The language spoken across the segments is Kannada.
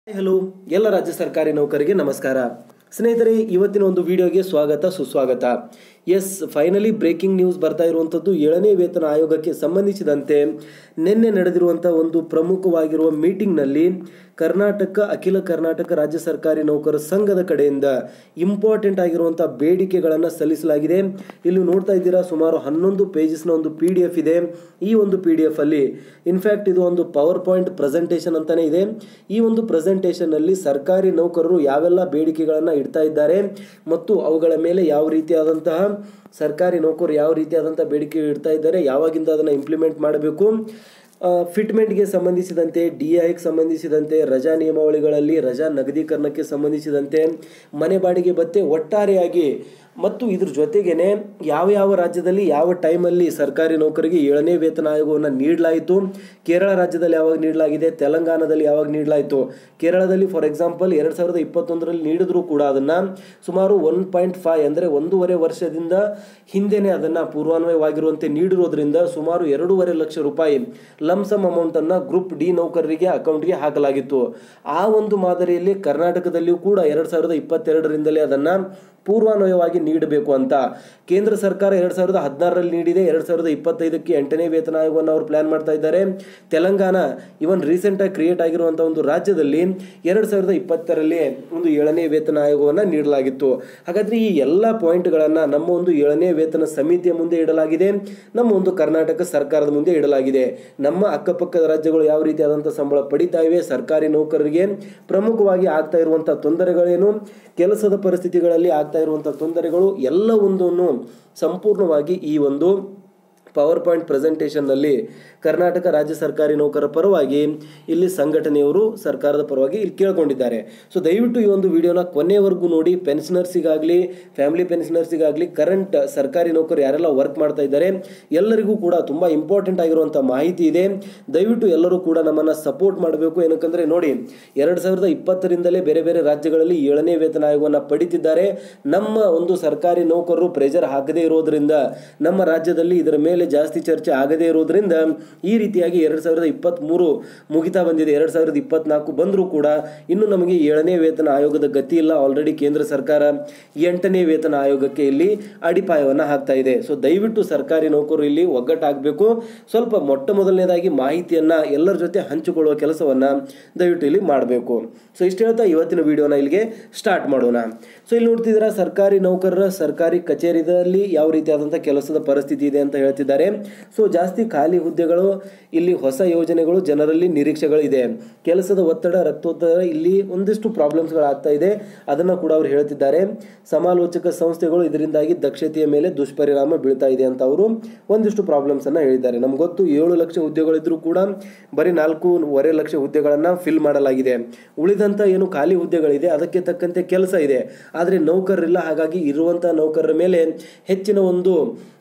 ಹಲೋ ಎಲ್ಲ ರಾಜ್ಯ ಸರ್ಕಾರಿ ನೌಕರಿಗೆ ನಮಸ್ಕಾರ ಸ್ನೇಹಿತರೆ ಇವತ್ತಿನ ಒಂದು ವಿಡಿಯೋಗೆ ಸ್ವಾಗತ ಸುಸ್ವಾಗತ ಎಸ್ ಫೈನಲಿ ಬ್ರೇಕಿಂಗ್ ನ್ಯೂಸ್ ಬರ್ತಾ ಇರುವಂಥದ್ದು ಏಳನೇ ವೇತನ ಆಯೋಗಕ್ಕೆ ಸಂಬಂಧಿಸಿದಂತೆ ನಿನ್ನೆ ನಡೆದಿರುವಂಥ ಒಂದು ಪ್ರಮುಖವಾಗಿರುವ ಮೀಟಿಂಗ್ನಲ್ಲಿ ಕರ್ನಾಟಕ ಅಖಿಲ ಕರ್ನಾಟಕ ರಾಜ್ಯ ಸರ್ಕಾರಿ ನೌಕರ ಸಂಘದ ಕಡೆಯಿಂದ ಇಂಪಾರ್ಟೆಂಟ್ ಆಗಿರುವಂಥ ಬೇಡಿಕೆಗಳನ್ನು ಸಲ್ಲಿಸಲಾಗಿದೆ ಇಲ್ಲಿ ನೋಡ್ತಾ ಇದ್ದೀರಾ ಸುಮಾರು ಹನ್ನೊಂದು ಪೇಜಸ್ನ ಒಂದು ಪಿ ಡಿ ಎಫ್ ಇದೆ ಈ ಒಂದು ಪಿ ಡಿ ಎಫ್ ಅಲ್ಲಿ ಇನ್ಫ್ಯಾಕ್ಟ್ ಇದು ಒಂದು ಪವರ್ ಪಾಯಿಂಟ್ ಪ್ರೆಸೆಂಟೇಷನ್ ಅಂತಾನೆ ಇದೆ ಈ ಒಂದು ಪ್ರೆಸೆಂಟೇಷನ್ ಅಲ್ಲಿ ಸರ್ಕಾರಿ ನೌಕರರು ಯಾವೆಲ್ಲ ಬೇಡಿಕೆಗಳನ್ನು ಇಡ್ತಾ ಇದ್ದಾರೆ ಮತ್ತು ಅವುಗಳ ಮೇಲೆ ಯಾವ ರೀತಿಯಾದಂತಹ ಸರ್ಕಾರಿ ನೌಕರರು ಯಾವ ರೀತಿಯಾದಂತಹ ಬೇಡಿಕೆ ಇಡ್ತಾ ಇದ್ದಾರೆ ಯಾವಾಗಿಂದ ಅದನ್ನು ಇಂಪ್ಲಿಮೆಂಟ್ ಮಾಡಬೇಕು ಫಿಟ್ಮೆಂಟ್ಗೆ ಸಂಬಂಧಿಸಿದಂತೆ ಡಿ ಐಗೆ ಸಂಬಂಧಿಸಿದಂತೆ ರಜಾ ನಿಯಮಾವಳಿಗಳಲ್ಲಿ ರಜಾ ನಗದೀಕರಣಕ್ಕೆ ಸಂಬಂಧಿಸಿದಂತೆ ಮನೆ ಬಾಡಿಗೆ ಭತ್ಯೆ ಒಟ್ಟಾರೆಯಾಗಿ ಮತ್ತು ಇದ್ರ ಜೊತೆಗೇನೆ ಯಾವ ಯಾವ ರಾಜ್ಯದಲ್ಲಿ ಯಾವ ಟೈಮಲ್ಲಿ ಸರ್ಕಾರಿ ನೌಕರಿಗೆ ಏಳನೇ ವೇತನ ಆಯೋಗವನ್ನು ನೀಡಲಾಯಿತು ಕೇರಳ ರಾಜ್ಯದಲ್ಲಿ ಯಾವಾಗ ನೀಡಲಾಗಿದೆ ತೆಲಂಗಾಣದಲ್ಲಿ ಯಾವಾಗ ನೀಡಲಾಯಿತು ಕೇರಳದಲ್ಲಿ ಫಾರ್ ಎಕ್ಸಾಂಪಲ್ ಎರಡು ಸಾವಿರದ ಇಪ್ಪತ್ತೊಂದರಲ್ಲಿ ನೀಡಿದ್ರು ಕೂಡ ಅದನ್ನು ಸುಮಾರು ಒನ್ ಪಾಯಿಂಟ್ ಫೈವ್ ಅಂದರೆ ಒಂದೂವರೆ ವರ್ಷದಿಂದ ಹಿಂದೆನೇ ಅದನ್ನು ಪೂರ್ವಾನ್ವಯವಾಗಿರುವಂತೆ ನೀಡಿರೋದ್ರಿಂದ ಸುಮಾರು ಎರಡೂವರೆ ಲಕ್ಷ ರೂಪಾಯಿ ಲಂಸಮ್ ಅಮೌಂಟನ್ನು ಗ್ರೂಪ್ ಡಿ ನೌಕರರಿಗೆ ಅಕೌಂಟ್ಗೆ ಹಾಕಲಾಗಿತ್ತು ಆ ಒಂದು ಮಾದರಿಯಲ್ಲಿ ಕರ್ನಾಟಕದಲ್ಲಿಯೂ ಕೂಡ ಎರಡು ಸಾವಿರದ ಇಪ್ಪತ್ತೆರಡರಿಂದಲೇ ಅದನ್ನು ಪೂರ್ವಾನ್ವಯವಾಗಿ ನೀಡಬೇಕು ಅಂತ ಕೇಂದ್ರ ಸರ್ಕಾರ ಎರಡು ಸಾವಿರದ ಹದಿನಾರರಲ್ಲಿ ನೀಡಿದೆ ಎರಡು ಸಾವಿರದ ಇಪ್ಪತ್ತೈದಕ್ಕೆ ಎಂಟನೇ ವೇತನ ಆಯೋಗವನ್ನು ಅವರು ಪ್ಲಾನ್ ಮಾಡ್ತಾ ಇದ್ದಾರೆ ತೆಲಂಗಾಣ ಇವನ್ ರೀಸೆಂಟಾಗಿ ಕ್ರಿಯೇಟ್ ಆಗಿರುವಂಥ ಒಂದು ರಾಜ್ಯದಲ್ಲಿ ಎರಡು ಸಾವಿರದ ಇಪ್ಪತ್ತರಲ್ಲಿ ಒಂದು ಏಳನೇ ವೇತನ ಆಯೋಗವನ್ನು ನೀಡಲಾಗಿತ್ತು ಹಾಗಾದರೆ ಈ ಎಲ್ಲ ಪಾಯಿಂಟ್ಗಳನ್ನು ನಮ್ಮ ಒಂದು ಏಳನೇ ವೇತನ ಸಮಿತಿಯ ಮುಂದೆ ಇಡಲಾಗಿದೆ ನಮ್ಮ ಒಂದು ಕರ್ನಾಟಕ ಸರ್ಕಾರದ ಮುಂದೆ ಇಡಲಾಗಿದೆ ನಮ್ಮ ಅಕ್ಕಪಕ್ಕದ ರಾಜ್ಯಗಳು ಯಾವ ರೀತಿಯಾದಂಥ ಸಂಬಳ ಪಡಿತಾ ಇವೆ ಸರ್ಕಾರಿ ನೌಕರರಿಗೆ ಪ್ರಮುಖವಾಗಿ ಆಗ್ತಾ ಇರುವಂಥ ತೊಂದರೆಗಳೇನು ಕೆಲಸದ ಪರಿಸ್ಥಿತಿಗಳಲ್ಲಿ ಆಗ್ತಾ ಇರುವಂಥ ತೊಂದರೆಗಳು ಎಲ್ಲವೊಂದನ್ನು ಸಂಪೂರ್ಣವಾಗಿ ಈ ಒಂದು ಪವರ್ ಪಾಯಿಂಟ್ ಪ್ರೆಸೆಂಟೇಷನ್ನಲ್ಲಿ ಕರ್ನಾಟಕ ರಾಜ್ಯ ಸರ್ಕಾರಿ ನೌಕರ ಪರವಾಗಿ ಇಲ್ಲಿ ಸಂಘಟನೆಯವರು ಸರ್ಕಾರದ ಪರವಾಗಿ ಇಲ್ಲಿ ಕೇಳ್ಕೊಂಡಿದ್ದಾರೆ ಸೊ ದಯವಿಟ್ಟು ಈ ಒಂದು ವಿಡಿಯೋನ ಕೊನೆಯವರೆಗೂ ನೋಡಿ ಪೆನ್ಷನರ್ಸಿಗಾಗಲಿ ಫ್ಯಾಮಿಲಿ ಪೆನ್ಷನರ್ಸಿಗಾಗಲಿ ಕರೆಂಟ್ ಸರ್ಕಾರಿ ನೌಕರು ಯಾರೆಲ್ಲ ವರ್ಕ್ ಮಾಡ್ತಾ ಇದ್ದಾರೆ ಎಲ್ಲರಿಗೂ ಕೂಡ ತುಂಬ ಇಂಪಾರ್ಟೆಂಟ್ ಆಗಿರುವಂಥ ಮಾಹಿತಿ ಇದೆ ದಯವಿಟ್ಟು ಎಲ್ಲರೂ ಕೂಡ ನಮ್ಮನ್ನು ಸಪೋರ್ಟ್ ಮಾಡಬೇಕು ಏನಕ್ಕಂದ್ರೆ ನೋಡಿ ಎರಡು ಸಾವಿರದ ಇಪ್ಪತ್ತರಿಂದಲೇ ಬೇರೆ ಬೇರೆ ರಾಜ್ಯಗಳಲ್ಲಿ ಏಳನೇ ವೇತನ ಆಯೋಗವನ್ನು ಪಡಿತಿದ್ದಾರೆ ನಮ್ಮ ಒಂದು ಸರ್ಕಾರಿ ನೌಕರರು ಪ್ರೆಷರ್ ಹಾಕದೇ ಇರೋದ್ರಿಂದ ನಮ್ಮ ರಾಜ್ಯದಲ್ಲಿ ಇದರ ಮೇಲೆ ಜಾಸ್ತಿ ಚರ್ಚೆ ಆಗದೇ ಇರೋದ್ರಿಂದ ಈ ರೀತಿಯಾಗಿ ಎರಡು ಸಾವಿರದ ಇಪ್ಪತ್ತ್ಮೂರು ಮುಗಿತಾ ಬಂದಿದೆ ಎರಡು ಸಾವಿರದ ಇಪ್ಪತ್ನಾಲ್ಕು ಬಂದರೂ ಕೂಡ ಇನ್ನು ನಮಗೆ ಏಳನೇ ವೇತನ ಆಯೋಗದ ಗತಿ ಇಲ್ಲ ಆಲ್ರೆಡಿ ಕೇಂದ್ರ ಸರ್ಕಾರ ಎಂಟನೇ ವೇತನ ಆಯೋಗಕ್ಕೆ ಇಲ್ಲಿ ಅಡಿಪಾಯವನ್ನು ಹಾಕ್ತಾ ಇದೆ ಸೊ ದಯವಿಟ್ಟು ಸರ್ಕಾರಿ ನೌಕರರು ಇಲ್ಲಿ ಒಗ್ಗಟ್ಟಾಗಬೇಕು ಸ್ವಲ್ಪ ಮೊಟ್ಟ ಮೊದಲನೇದಾಗಿ ಮಾಹಿತಿಯನ್ನು ಎಲ್ಲರ ಜೊತೆ ಹಂಚಿಕೊಳ್ಳುವ ಕೆಲಸವನ್ನು ದಯವಿಟ್ಟು ಇಲ್ಲಿ ಮಾಡಬೇಕು ಸೊ ಇಷ್ಟು ಹೇಳ್ತಾ ಇವತ್ತಿನ ವಿಡಿಯೋನ ಇಲ್ಲಿಗೆ ಸ್ಟಾರ್ಟ್ ಮಾಡೋಣ ಸೊ ಇಲ್ಲಿ ನೋಡ್ತಿದ್ದೀರಾ ಸರ್ಕಾರಿ ನೌಕರರ ಸರ್ಕಾರಿ ಕಚೇರಿದಲ್ಲಿ ಯಾವ ರೀತಿಯಾದಂಥ ಕೆಲಸದ ಪರಿಸ್ಥಿತಿ ಇದೆ ಅಂತ ಹೇಳ್ತಿದ್ದಾರೆ ಸೊ ಜಾಸ್ತಿ ಖಾಲಿ ಹುದ್ದೆಗಳು ಇಲ್ಲಿ ಹೊಸ ಯೋಜನೆಗಳು ಜನರಲ್ಲಿ ನಿರೀಕ್ಷೆಗಳು ಇದೆ ಕೆಲಸದ ಒತ್ತಡ ರಕ್ತೊತ್ತಡ ಇಲ್ಲಿ ಒಂದಿಷ್ಟು ಪ್ರಾಬ್ಲಮ್ಸ್ಗಳು ಆಗ್ತಾ ಇದೆ ಅದನ್ನು ಕೂಡ ಅವರು ಹೇಳ್ತಿದ್ದಾರೆ ಸಮಾಲೋಚಕ ಸಂಸ್ಥೆಗಳು ಇದರಿಂದಾಗಿ ದಕ್ಷತೆಯ ಮೇಲೆ ದುಷ್ಪರಿಣಾಮ ಬೀಳ್ತಾ ಇದೆ ಅಂತ ಅವರು ಒಂದಿಷ್ಟು ಪ್ರಾಬ್ಲಮ್ಸ್ ಅನ್ನ ಹೇಳಿದ್ದಾರೆ ನಮ್ಗೆ ಗೊತ್ತು ಏಳು ಲಕ್ಷ ಹುದ್ದೆಗಳಿದ್ರು ಕೂಡ ಬರೀ ನಾಲ್ಕೂವರೆ ಲಕ್ಷ ಹುದ್ದೆಗಳನ್ನ ಫಿಲ್ ಮಾಡಲಾಗಿದೆ ಉಳಿದಂತ ಏನು ಖಾಲಿ ಹುದ್ದೆಗಳಿದೆ ಅದಕ್ಕೆ ತಕ್ಕಂತೆ ಕೆಲಸ ಇದೆ ಆದರೆ ನೌಕರರಿಲ್ಲ ಹಾಗಾಗಿ ಇರುವಂತ ನೌಕರರ ಮೇಲೆ ಹೆಚ್ಚಿನ ಒಂದು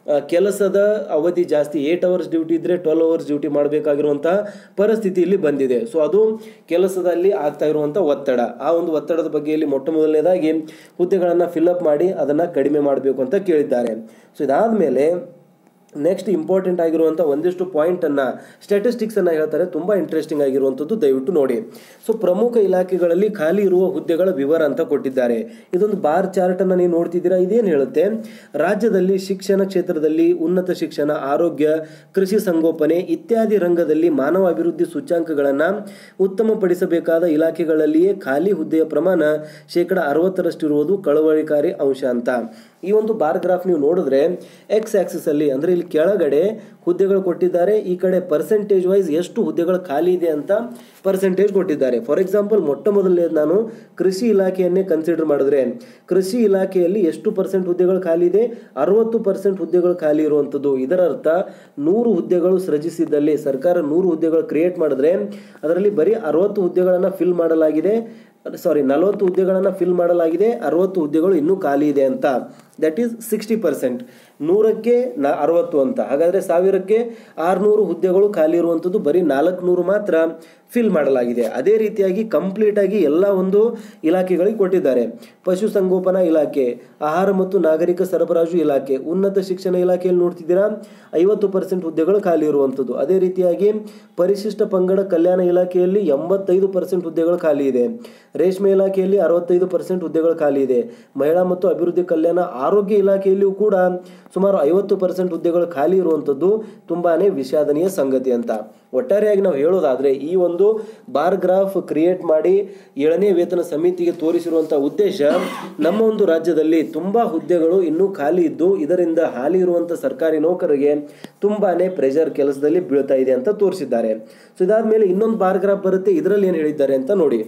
ಕೆಲಸದ ಅವಧಿ ಜಾಸ್ತಿ ಏಟ್ ಅವರ್ಸ್ ಡ್ಯೂಟಿ ಇದ್ರೆ ಟ್ವೆಲ್ ಅವರ್ಸ್ ಡ್ಯೂಟಿ ಮಾಡಬೇಕಾಗಿರುವಂತಹ ಪರಿಸ್ಥಿತಿ ಇಲ್ಲಿ ಬಂದಿದೆ ಸೊ ಅದು ಕೆಲಸದಲ್ಲಿ ಆಗ್ತಾ ಇರುವಂಥ ಒತ್ತಡ ಆ ಒಂದು ಒತ್ತಡದ ಬಗ್ಗೆ ಇಲ್ಲಿ ಮೊಟ್ಟ ಮೊದಲನೇದಾಗಿ ಹುದ್ದೆಗಳನ್ನು ಫಿಲ್ಅಪ್ ಮಾಡಿ ಅದನ್ನು ಕಡಿಮೆ ಮಾಡಬೇಕು ಅಂತ ಕೇಳಿದ್ದಾರೆ ಸೊ ಇದಾದಮೇಲೆ ನೆಕ್ಸ್ಟ್ ಇಂಪಾರ್ಟೆಂಟ್ ಆಗಿರುವಂಥ ಒಂದಿಷ್ಟು ಪಾಯಿಂಟನ್ನು ಸ್ಟ್ಯಾಟಿಸ್ಟಿಕ್ಸನ್ನು ಹೇಳ್ತಾರೆ ತುಂಬ ಇಂಟ್ರೆಸ್ಟಿಂಗ್ ಆಗಿರುವಂಥದ್ದು ದಯವಿಟ್ಟು ನೋಡಿ ಸೊ ಪ್ರಮುಖ ಇಲಾಖೆಗಳಲ್ಲಿ ಖಾಲಿ ಇರುವ ಹುದ್ದೆಗಳ ವಿವರ ಅಂತ ಕೊಟ್ಟಿದ್ದಾರೆ ಇದೊಂದು ಬಾರ್ ಚಾರ್ಟನ್ನು ನೀವು ನೋಡ್ತಿದ್ದೀರಾ ಇದೇನು ಹೇಳುತ್ತೆ ರಾಜ್ಯದಲ್ಲಿ ಶಿಕ್ಷಣ ಕ್ಷೇತ್ರದಲ್ಲಿ ಉನ್ನತ ಶಿಕ್ಷಣ ಆರೋಗ್ಯ ಕೃಷಿ ಸಂಗೋಪನೆ ಇತ್ಯಾದಿ ರಂಗದಲ್ಲಿ ಮಾನವ ಅಭಿವೃದ್ಧಿ ಸೂಚ್ಯಾಂಕಗಳನ್ನು ಉತ್ತಮಪಡಿಸಬೇಕಾದ ಇಲಾಖೆಗಳಲ್ಲಿಯೇ ಖಾಲಿ ಹುದ್ದೆಯ ಪ್ರಮಾಣ ಶೇಕಡ ಅರವತ್ತರಷ್ಟಿರುವುದು ಕಳವಳಿಕಾರಿ ಅಂಶ ಅಂತ ಈ ಒಂದು ಬಾರ್ ಗ್ರಾಫ್ ನೀವು ನೋಡಿದ್ರೆ ಎಕ್ಸ್ ಆಕ್ಸಿಸ್ ಅಲ್ಲಿ ಅಂದ್ರೆ ಇಲ್ಲಿ ಕೆಳಗಡೆ ಹುದ್ದೆಗಳು ಕೊಟ್ಟಿದ್ದಾರೆ ಈ ಕಡೆ ಪರ್ಸೆಂಟೇಜ್ ವೈಸ್ ಎಷ್ಟು ಹುದ್ದೆಗಳು ಖಾಲಿ ಇದೆ ಅಂತ ಪರ್ಸೆಂಟೇಜ್ ಕೊಟ್ಟಿದ್ದಾರೆ ಫಾರ್ ಎಕ್ಸಾಂಪಲ್ ಮೊಟ್ಟ ಮೊದಲನೇ ನಾನು ಕೃಷಿ ಇಲಾಖೆಯನ್ನೇ ಕನ್ಸಿಡರ್ ಮಾಡಿದ್ರೆ ಕೃಷಿ ಇಲಾಖೆಯಲ್ಲಿ ಎಷ್ಟು ಪರ್ಸೆಂಟ್ ಹುದ್ದೆಗಳು ಖಾಲಿ ಇದೆ ಅರವತ್ತು ಪರ್ಸೆಂಟ್ ಹುದ್ದೆಗಳು ಖಾಲಿ ಇರುವಂಥದ್ದು ಇದರ ಅರ್ಥ ನೂರು ಹುದ್ದೆಗಳು ಸೃಜಿಸಿದ್ದಲ್ಲಿ ಸರ್ಕಾರ ನೂರು ಹುದ್ದೆಗಳು ಕ್ರಿಯೇಟ್ ಮಾಡಿದ್ರೆ ಅದರಲ್ಲಿ ಬರೀ ಅರವತ್ತು ಹುದ್ದೆಗಳನ್ನು ಫಿಲ್ ಮಾಡಲಾಗಿದೆ ಸಾರಿ ನಲವತ್ತು ಹುದ್ದೆಗಳನ್ನು ಫಿಲ್ ಮಾಡಲಾಗಿದೆ ಅರವತ್ತು ಹುದ್ದೆಗಳು ಇನ್ನೂ ಖಾಲಿ ಇದೆ ಅಂತ ದಟ್ ಈಸ್ ಸಿಕ್ಸ್ಟಿ ಪರ್ಸೆಂಟ್ ನೂರಕ್ಕೆ ನ ಅರವತ್ತು ಅಂತ ಹಾಗಾದರೆ ಸಾವಿರಕ್ಕೆ ಆರುನೂರು ಹುದ್ದೆಗಳು ಖಾಲಿ ಇರುವಂಥದ್ದು ಬರೀ ನಾಲ್ಕುನೂರು ಮಾತ್ರ ಫಿಲ್ ಮಾಡಲಾಗಿದೆ ಅದೇ ರೀತಿಯಾಗಿ ಕಂಪ್ಲೀಟ್ ಆಗಿ ಎಲ್ಲ ಒಂದು ಇಲಾಖೆಗಳಿಗೆ ಕೊಟ್ಟಿದ್ದಾರೆ ಪಶುಸಂಗೋಪನಾ ಇಲಾಖೆ ಆಹಾರ ಮತ್ತು ನಾಗರಿಕ ಸರಬರಾಜು ಇಲಾಖೆ ಉನ್ನತ ಶಿಕ್ಷಣ ಇಲಾಖೆಯಲ್ಲಿ ನೋಡ್ತಿದ್ದೀರಾ ಐವತ್ತು ಪರ್ಸೆಂಟ್ ಹುದ್ದೆಗಳು ಖಾಲಿ ಇರುವಂಥದ್ದು ಅದೇ ರೀತಿಯಾಗಿ ಪರಿಶಿಷ್ಟ ಪಂಗಡ ಕಲ್ಯಾಣ ಇಲಾಖೆಯಲ್ಲಿ ಎಂಬತ್ತೈದು ಪರ್ಸೆಂಟ್ ಹುದ್ದೆಗಳು ಖಾಲಿ ಇದೆ ರೇಷ್ಮೆ ಇಲಾಖೆಯಲ್ಲಿ ಅರವತ್ತೈದು ಪರ್ಸೆಂಟ್ ಹುದ್ದೆಗಳು ಖಾಲಿ ಇದೆ ಮಹಿಳಾ ಮತ್ತು ಅಭಿವೃದ್ಧಿ ಕಲ್ಯಾಣ ಆರೋಗ್ಯ ಇಲಾಖೆಯಲ್ಲಿಯೂ ಕೂಡ ಸುಮಾರು ಐವತ್ತು ಪರ್ಸೆಂಟ್ ಹುದ್ದೆಗಳು ಖಾಲಿ ಇರುವಂಥದ್ದು ತುಂಬಾನೇ ವಿಷಾದನೀಯ ಸಂಗತಿ ಅಂತ ಒಟ್ಟಾರೆಯಾಗಿ ನಾವು ಹೇಳೋದಾದ್ರೆ ಈ ಒಂದು ಬಾರ್ ಗ್ರಾಫ್ ಕ್ರಿಯೇಟ್ ಮಾಡಿ ಏಳನೇ ವೇತನ ಸಮಿತಿಗೆ ತೋರಿಸಿರುವಂತಹ ಉದ್ದೇಶ ನಮ್ಮ ಒಂದು ರಾಜ್ಯದಲ್ಲಿ ತುಂಬಾ ಹುದ್ದೆಗಳು ಇನ್ನೂ ಖಾಲಿ ಇದ್ದು ಇದರಿಂದ ಹಾಲಿ ಇರುವಂತಹ ಸರ್ಕಾರಿ ನೌಕರರಿಗೆ ತುಂಬಾನೇ ಪ್ರೆಷರ್ ಕೆಲಸದಲ್ಲಿ ಬೀಳ್ತಾ ಇದೆ ಅಂತ ತೋರಿಸಿದ್ದಾರೆ ಸೊ ಇದಾದ್ಮೇಲೆ ಇನ್ನೊಂದು ಬಾರ್ ಗ್ರಾಫ್ ಬರುತ್ತೆ ಇದರಲ್ಲಿ ಏನು ಹೇಳಿದ್ದಾರೆ ಅಂತ ನೋಡಿ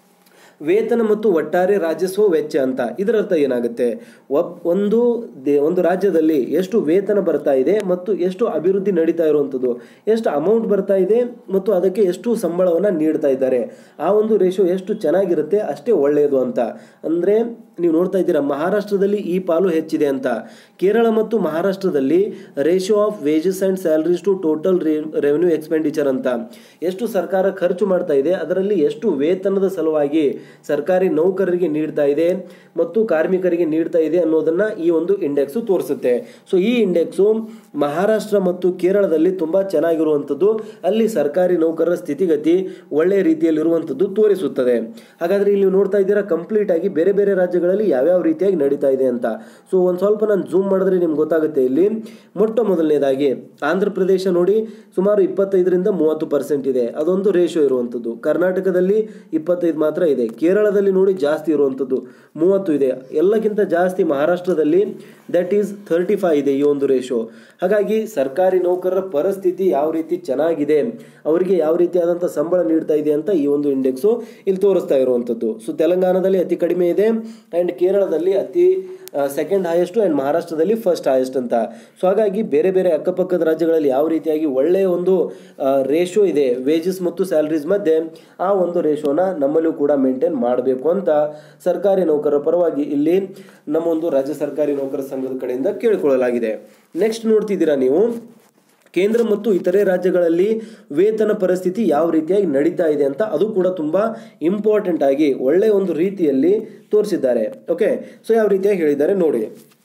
ವೇತನ ಮತ್ತು ಒಟ್ಟಾರೆ ರಾಜಸ್ವ ವೆಚ್ಚ ಅಂತ ಇದರ ಅರ್ಥ ಏನಾಗುತ್ತೆ ಒಬ್ ಒಂದು ದೇ ಒಂದು ರಾಜ್ಯದಲ್ಲಿ ಎಷ್ಟು ವೇತನ ಬರ್ತಾ ಇದೆ ಮತ್ತು ಎಷ್ಟು ಅಭಿವೃದ್ಧಿ ನಡೀತಾ ಇರುವಂಥದ್ದು ಎಷ್ಟು ಅಮೌಂಟ್ ಬರ್ತಾ ಇದೆ ಮತ್ತು ಅದಕ್ಕೆ ಎಷ್ಟು ಸಂಬಳವನ್ನು ನೀಡ್ತಾ ಇದ್ದಾರೆ ಆ ಒಂದು ರೇಷೋ ಎಷ್ಟು ಚೆನ್ನಾಗಿರುತ್ತೆ ಅಷ್ಟೇ ಒಳ್ಳೆಯದು ಅಂತ ಅಂದರೆ ನೀವು ನೋಡ್ತಾ ಇದ್ದೀರಾ ಮಹಾರಾಷ್ಟ್ರದಲ್ಲಿ ಈ ಪಾಲು ಹೆಚ್ಚಿದೆ ಅಂತ ಕೇರಳ ಮತ್ತು ಮಹಾರಾಷ್ಟ್ರದಲ್ಲಿ ratio of wages and salaries to total revenue expenditure ಅಂತ ಎಷ್ಟು ಸರ್ಕಾರ ಖರ್ಚು ಮಾಡ್ತಾ ಇದೆ ಅದರಲ್ಲಿ ಎಷ್ಟು ವೇತನದ ಸಲುವಾಗಿ ಸರ್ಕಾರಿ ನೌಕರರಿಗೆ ನೀಡ್ತಾ ಇದೆ ಮತ್ತು ಕಾರ್ಮಿಕರಿಗೆ ನೀಡ್ತಾ ಇದೆ ಅನ್ನೋದನ್ನ ಈ ಒಂದು ಇಂಡೆಕ್ಸ್ ತೋರಿಸುತ್ತೆ ಸೊ ಈ ಇಂಡೆಕ್ಸು ಮಹಾರಾಷ್ಟ್ರ ಮತ್ತು ಕೇರಳದಲ್ಲಿ ತುಂಬಾ ಚೆನ್ನಾಗಿರುವಂಥದ್ದು ಅಲ್ಲಿ ಸರ್ಕಾರಿ ನೌಕರರ ಸ್ಥಿತಿಗತಿ ಒಳ್ಳೆಯ ರೀತಿಯಲ್ಲಿ ಇರುವಂಥದ್ದು ತೋರಿಸುತ್ತದೆ ಹಾಗಾದ್ರೆ ಇಲ್ಲಿ ನೋಡ್ತಾ ಇದ್ದೀರಾ ಕಂಪ್ಲೀಟ್ ಆಗಿ ಬೇರೆ ಬೇರೆ ರಾಜ್ಯಗಳಲ್ಲಿ ಯಾವ್ಯಾವ ರೀತಿಯಾಗಿ ನಡೀತಾ ಇದೆ ಅಂತ ಸೊ ಒಂದು ಸ್ವಲ್ಪ ನಾನು ಜೂಮ್ ಮಾಡಿದ್ರೆ ನಿಮ್ಗೆ ಗೊತ್ತಾಗುತ್ತೆ ಇಲ್ಲಿ ಮೊಟ್ಟ ಮೊದಲನೇದಾಗಿ ಆಂಧ್ರ ಪ್ರದೇಶ ನೋಡಿ ಸುಮಾರು ಇಪ್ಪತ್ತೈದರಿಂದ ಮೂವತ್ತು ಪರ್ಸೆಂಟ್ ಇದೆ ಅದೊಂದು ರೇಷೋ ಇರುವಂಥದ್ದು ಕರ್ನಾಟಕದಲ್ಲಿ ಇಪ್ಪತ್ತೈದು ಮಾತ್ರ ಇದೆ ಕೇರಳದಲ್ಲಿ ನೋಡಿ ಜಾಸ್ತಿ ಇರುವಂಥದ್ದು ಮೂವತ್ತು ಇದೆ ಎಲ್ಲಕ್ಕಿಂತ ಜಾಸ್ತಿ ಮಹಾರಾಷ್ಟ್ರದಲ್ಲಿ ದಟ್ ಈಸ್ ಥರ್ಟಿ ಫೈವ್ ಇದೆ ಈ ಒಂದು ರೇಷೋ ಹಾಗಾಗಿ ಸರ್ಕಾರಿ ನೌಕರರ ಪರಿಸ್ಥಿತಿ ಯಾವ ರೀತಿ ಚೆನ್ನಾಗಿದೆ ಅವರಿಗೆ ಯಾವ ರೀತಿಯಾದಂಥ ಸಂಬಳ ನೀಡ್ತಾ ಇದೆ ಅಂತ ಈ ಒಂದು ಇಂಡೆಕ್ಸು ಇಲ್ಲಿ ತೋರಿಸ್ತಾ ಇರುವಂಥದ್ದು ಸೊ ತೆಲಂಗಾಣದಲ್ಲಿ ಅತಿ ಕಡಿಮೆ ಇದೆ ಆ್ಯಂಡ್ ಕೇರಳದಲ್ಲಿ ಅತಿ ಸೆಕೆಂಡ್ ಹೈಯೆಸ್ಟು ಆ್ಯಂಡ್ ಮಹಾರಾಷ್ಟ್ರದಲ್ಲಿ ಫಸ್ಟ್ ಹೈಯೆಸ್ಟ್ ಅಂತ ಸೊ ಹಾಗಾಗಿ ಬೇರೆ ಬೇರೆ ಅಕ್ಕಪಕ್ಕದ ರಾಜ್ಯಗಳಲ್ಲಿ ಯಾವ ರೀತಿಯಾಗಿ ಒಳ್ಳೆಯ ಒಂದು ರೇಷೋ ಇದೆ ವೇಜಸ್ ಮತ್ತು ಸ್ಯಾಲರೀಸ್ ಮಧ್ಯೆ ಆ ಒಂದು ರೇಷೋನ ನಮ್ಮಲ್ಲೂ ಕೂಡ ಮೇಂಟೈನ್ ಮಾಡಬೇಕು ಅಂತ ಸರ್ಕಾರಿ ನೌಕರರ ಪರವಾಗಿ ಇಲ್ಲಿ ನಮ್ಮ ಒಂದು ರಾಜ್ಯ ಸರ್ಕಾರಿ ನೌಕರ ಸಂಘದ ಕಡೆಯಿಂದ ಕೇಳಿಕೊಳ್ಳಲಾಗಿದೆ ನೆಕ್ಸ್ಟ್ ನೋಡ್ತಿದ್ದೀರಾ ನೀವು ಕೇಂದ್ರ ಮತ್ತು ಇತರೆ ರಾಜ್ಯಗಳಲ್ಲಿ ವೇತನ ಪರಿಸ್ಥಿತಿ ಯಾವ ರೀತಿಯಾಗಿ ನಡೀತಾ ಇದೆ ಅಂತ ಅದು ಕೂಡ ತುಂಬಾ ಇಂಪಾರ್ಟೆಂಟ್ ಆಗಿ ಒಳ್ಳೆಯ ಒಂದು ರೀತಿಯಲ್ಲಿ ತೋರಿಸಿದ್ದಾರೆ ಓಕೆ ಸೊ ಯಾವ ರೀತಿಯಾಗಿ ಹೇಳಿದ್ದಾರೆ ನೋಡಿ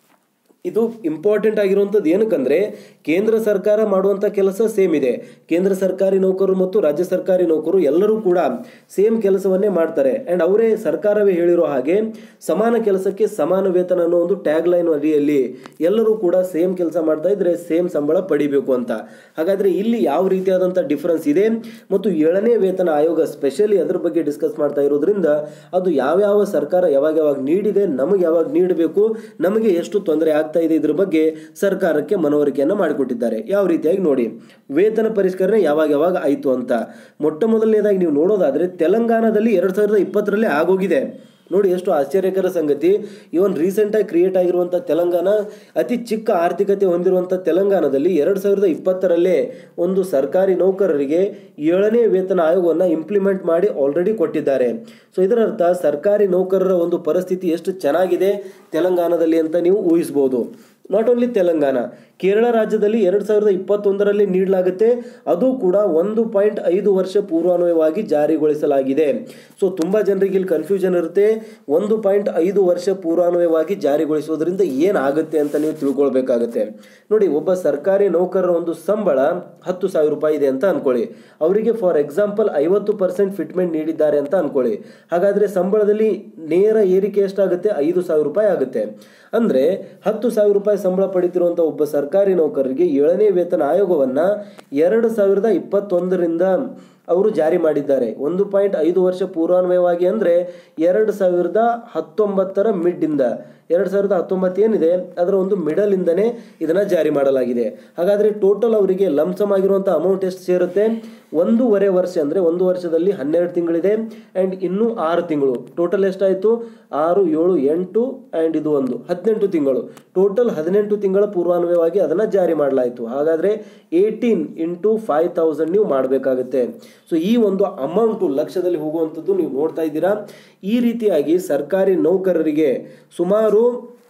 ಇದು ಇಂಪಾರ್ಟೆಂಟ್ ಆಗಿರುವಂಥದ್ದು ಏನಕ್ಕಂದ್ರೆ ಕೇಂದ್ರ ಸರ್ಕಾರ ಮಾಡುವಂಥ ಕೆಲಸ ಸೇಮ್ ಇದೆ ಕೇಂದ್ರ ಸರ್ಕಾರಿ ನೌಕರರು ಮತ್ತು ರಾಜ್ಯ ಸರ್ಕಾರಿ ನೌಕರರು ಎಲ್ಲರೂ ಕೂಡ ಸೇಮ್ ಕೆಲಸವನ್ನೇ ಮಾಡ್ತಾರೆ ಆ್ಯಂಡ್ ಅವರೇ ಸರ್ಕಾರವೇ ಹೇಳಿರೋ ಹಾಗೆ ಸಮಾನ ಕೆಲಸಕ್ಕೆ ಸಮಾನ ವೇತನ ಅನ್ನೋ ಒಂದು ಟ್ಯಾಗ್ ಲೈನ್ ಅಡಿಯಲ್ಲಿ ಎಲ್ಲರೂ ಕೂಡ ಸೇಮ್ ಕೆಲಸ ಮಾಡ್ತಾ ಇದ್ರೆ ಸೇಮ್ ಸಂಬಳ ಪಡಿಬೇಕು ಅಂತ ಹಾಗಾದ್ರೆ ಇಲ್ಲಿ ಯಾವ ರೀತಿಯಾದಂಥ ಡಿಫರೆನ್ಸ್ ಇದೆ ಮತ್ತು ಏಳನೇ ವೇತನ ಆಯೋಗ ಸ್ಪೆಷಲಿ ಅದ್ರ ಬಗ್ಗೆ ಡಿಸ್ಕಸ್ ಮಾಡ್ತಾ ಇರೋದ್ರಿಂದ ಅದು ಯಾವ್ಯಾವ ಸರ್ಕಾರ ಯಾವಾಗ ಯಾವಾಗ ನೀಡಿದೆ ನಮಗೆ ಯಾವಾಗ ನೀಡಬೇಕು ನಮಗೆ ಎಷ್ಟು ತೊಂದರೆ ಆಗ್ತಾ ಇದೆ ಇದ್ರ ಬಗ್ಗೆ ಸರ್ಕಾರಕ್ಕೆ ಮನವರಿಕೆಯನ್ನು ಮಾಡಿಕೊಟ್ಟಿದ್ದಾರೆ ಯಾವ ರೀತಿಯಾಗಿ ನೋಡಿ ವೇತನ ಪರಿಷ್ಕರಣೆ ಯಾವಾಗ ಯಾವಾಗ ಆಯಿತು ಅಂತ ಮೊಟ್ಟ ಮೊದಲನೇದಾಗಿ ನೀವು ನೋಡೋದಾದ್ರೆ ತೆಲಂಗಾಣದಲ್ಲಿ ಎರಡ್ ಸಾವಿರದ ಇಪ್ಪತ್ತರಲ್ಲೇ ಆಗೋಗಿದೆ ನೋಡಿ ಎಷ್ಟು ಆಶ್ಚರ್ಯಕರ ಸಂಗತಿ ಇವನ್ ರೀಸೆಂಟಾಗಿ ಕ್ರಿಯೇಟ್ ಆಗಿರುವಂಥ ತೆಲಂಗಾಣ ಅತಿ ಚಿಕ್ಕ ಆರ್ಥಿಕತೆ ಹೊಂದಿರುವಂಥ ತೆಲಂಗಾಣದಲ್ಲಿ ಎರಡು ಸಾವಿರದ ಇಪ್ಪತ್ತರಲ್ಲೇ ಒಂದು ಸರ್ಕಾರಿ ನೌಕರರಿಗೆ ಏಳನೇ ವೇತನ ಆಯೋಗವನ್ನು ಇಂಪ್ಲಿಮೆಂಟ್ ಮಾಡಿ ಆಲ್ರೆಡಿ ಕೊಟ್ಟಿದ್ದಾರೆ ಸೊ ಇದರರ್ಥ ಸರ್ಕಾರಿ ನೌಕರರ ಒಂದು ಪರಿಸ್ಥಿತಿ ಎಷ್ಟು ಚೆನ್ನಾಗಿದೆ ತೆಲಂಗಾಣದಲ್ಲಿ ಅಂತ ನೀವು ಊಹಿಸ್ಬೋದು ನಾಟ್ ಓನ್ಲಿ ತೆಲಂಗಾಣ ಕೇರಳ ರಾಜ್ಯದಲ್ಲಿ ಎರಡು ಸಾವಿರದ ಇಪ್ಪತ್ತೊಂದರಲ್ಲಿ ನೀಡಲಾಗುತ್ತೆ ಅದು ಕೂಡ ಒಂದು ಪಾಯಿಂಟ್ ಐದು ವರ್ಷ ಪೂರ್ವಾನ್ವಯವಾಗಿ ಜಾರಿಗೊಳಿಸಲಾಗಿದೆ ಸೊ ತುಂಬ ಜನರಿಗೆ ಇಲ್ಲಿ ಕನ್ಫ್ಯೂಷನ್ ಇರುತ್ತೆ ಒಂದು ಪಾಯಿಂಟ್ ಐದು ವರ್ಷ ಪೂರ್ವಾನ್ವಯವಾಗಿ ಜಾರಿಗೊಳಿಸೋದ್ರಿಂದ ಏನಾಗುತ್ತೆ ಅಂತ ನೀವು ತಿಳ್ಕೊಳ್ಬೇಕಾಗತ್ತೆ ನೋಡಿ ಒಬ್ಬ ಸರ್ಕಾರಿ ನೌಕರರ ಒಂದು ಸಂಬಳ ಹತ್ತು ಸಾವಿರ ರೂಪಾಯಿ ಇದೆ ಅಂತ ಅನ್ಕೊಳ್ಳಿ ಅವರಿಗೆ ಫಾರ್ ಎಕ್ಸಾಂಪಲ್ ಐವತ್ತು ಪರ್ಸೆಂಟ್ ಫಿಟ್ಮೆಂಟ್ ನೀಡಿದ್ದಾರೆ ಅಂತ ಅನ್ಕೊಳ್ಳಿ ಹಾಗಾದ್ರೆ ಸಂಬಳದಲ್ಲಿ ನೇರ ಏರಿಕೆ ಎಷ್ಟಾಗುತ್ತೆ ಐದು ಸಾವಿರ ರೂಪಾಯಿ ಆಗುತ್ತೆ ಅಂದ್ರೆ ಹತ್ತು ಸಾವಿರ ರೂಪಾಯಿ ಸಂಬಳ ಪಡಿತಿರುವಂತ ಒಬ್ಬ ಸರ್ಕಾರಿ ನೌಕರರಿಗೆ ಏಳನೇ ವೇತನ ಆಯೋಗವನ್ನ ಎರಡು ಸಾವಿರದ ಇಪ್ಪತ್ತೊಂದರಿಂದ ಅವರು ಜಾರಿ ಮಾಡಿದ್ದಾರೆ ಒಂದು ಪಾಯಿಂಟ್ ಐದು ವರ್ಷ ಪೂರ್ವಾನ್ವಯವಾಗಿ ಅಂದ್ರೆ ಎರಡು ಸಾವಿರದ ಹತ್ತೊಂಬತ್ತರ ಮಿಡ್ ಇಂದ ಎರಡು ಸಾವಿರದ ಹತ್ತೊಂಬತ್ತು ಏನಿದೆ ಅದರ ಒಂದು ಮಿಡಲ್ ಇಂದನೇ ಇದನ್ನ ಜಾರಿ ಮಾಡಲಾಗಿದೆ ಹಾಗಾದ್ರೆ ಟೋಟಲ್ ಅವರಿಗೆ ಲಂಸಮ್ ಆಗಿರುವಂತ ಅಮೌಂಟ್ ಎಷ್ಟು ಸೇರುತ್ತೆ ಒಂದೂವರೆ ವರ್ಷ ಅಂದ್ರೆ ಒಂದು ವರ್ಷದಲ್ಲಿ ಹನ್ನೆರಡು ತಿಂಗಳಿದೆ ಅಂಡ್ ಇನ್ನು ಆರು ತಿಂಗಳು ಟೋಟಲ್ ಎಷ್ಟಾಯ್ತು ಆರು ಏಳು ಎಂಟು ಅಂಡ್ ಇದು ಒಂದು ಹದಿನೆಂಟು ತಿಂಗಳು ಟೋಟಲ್ ಹದಿನೆಂಟು ತಿಂಗಳ ಪೂರ್ವಾನ್ವಯವಾಗಿ ಅದನ್ನ ಜಾರಿ ಮಾಡಲಾಯಿತು ಹಾಗಾದ್ರೆ ಏಯ್ಟೀನ್ ಇಂಟು ಫೈವ್ ತೌಸಂಡ್ ನೀವು ಮಾಡಬೇಕಾಗುತ್ತೆ ಸೊ ಈ ಒಂದು ಅಮೌಂಟು ಲಕ್ಷದಲ್ಲಿ ಹೋಗುವಂಥದ್ದು ನೀವು ನೋಡ್ತಾ ಇದ್ದೀರಾ ಈ ರೀತಿಯಾಗಿ ಸರ್ಕಾರಿ ನೌಕರರಿಗೆ ಸುಮಾರು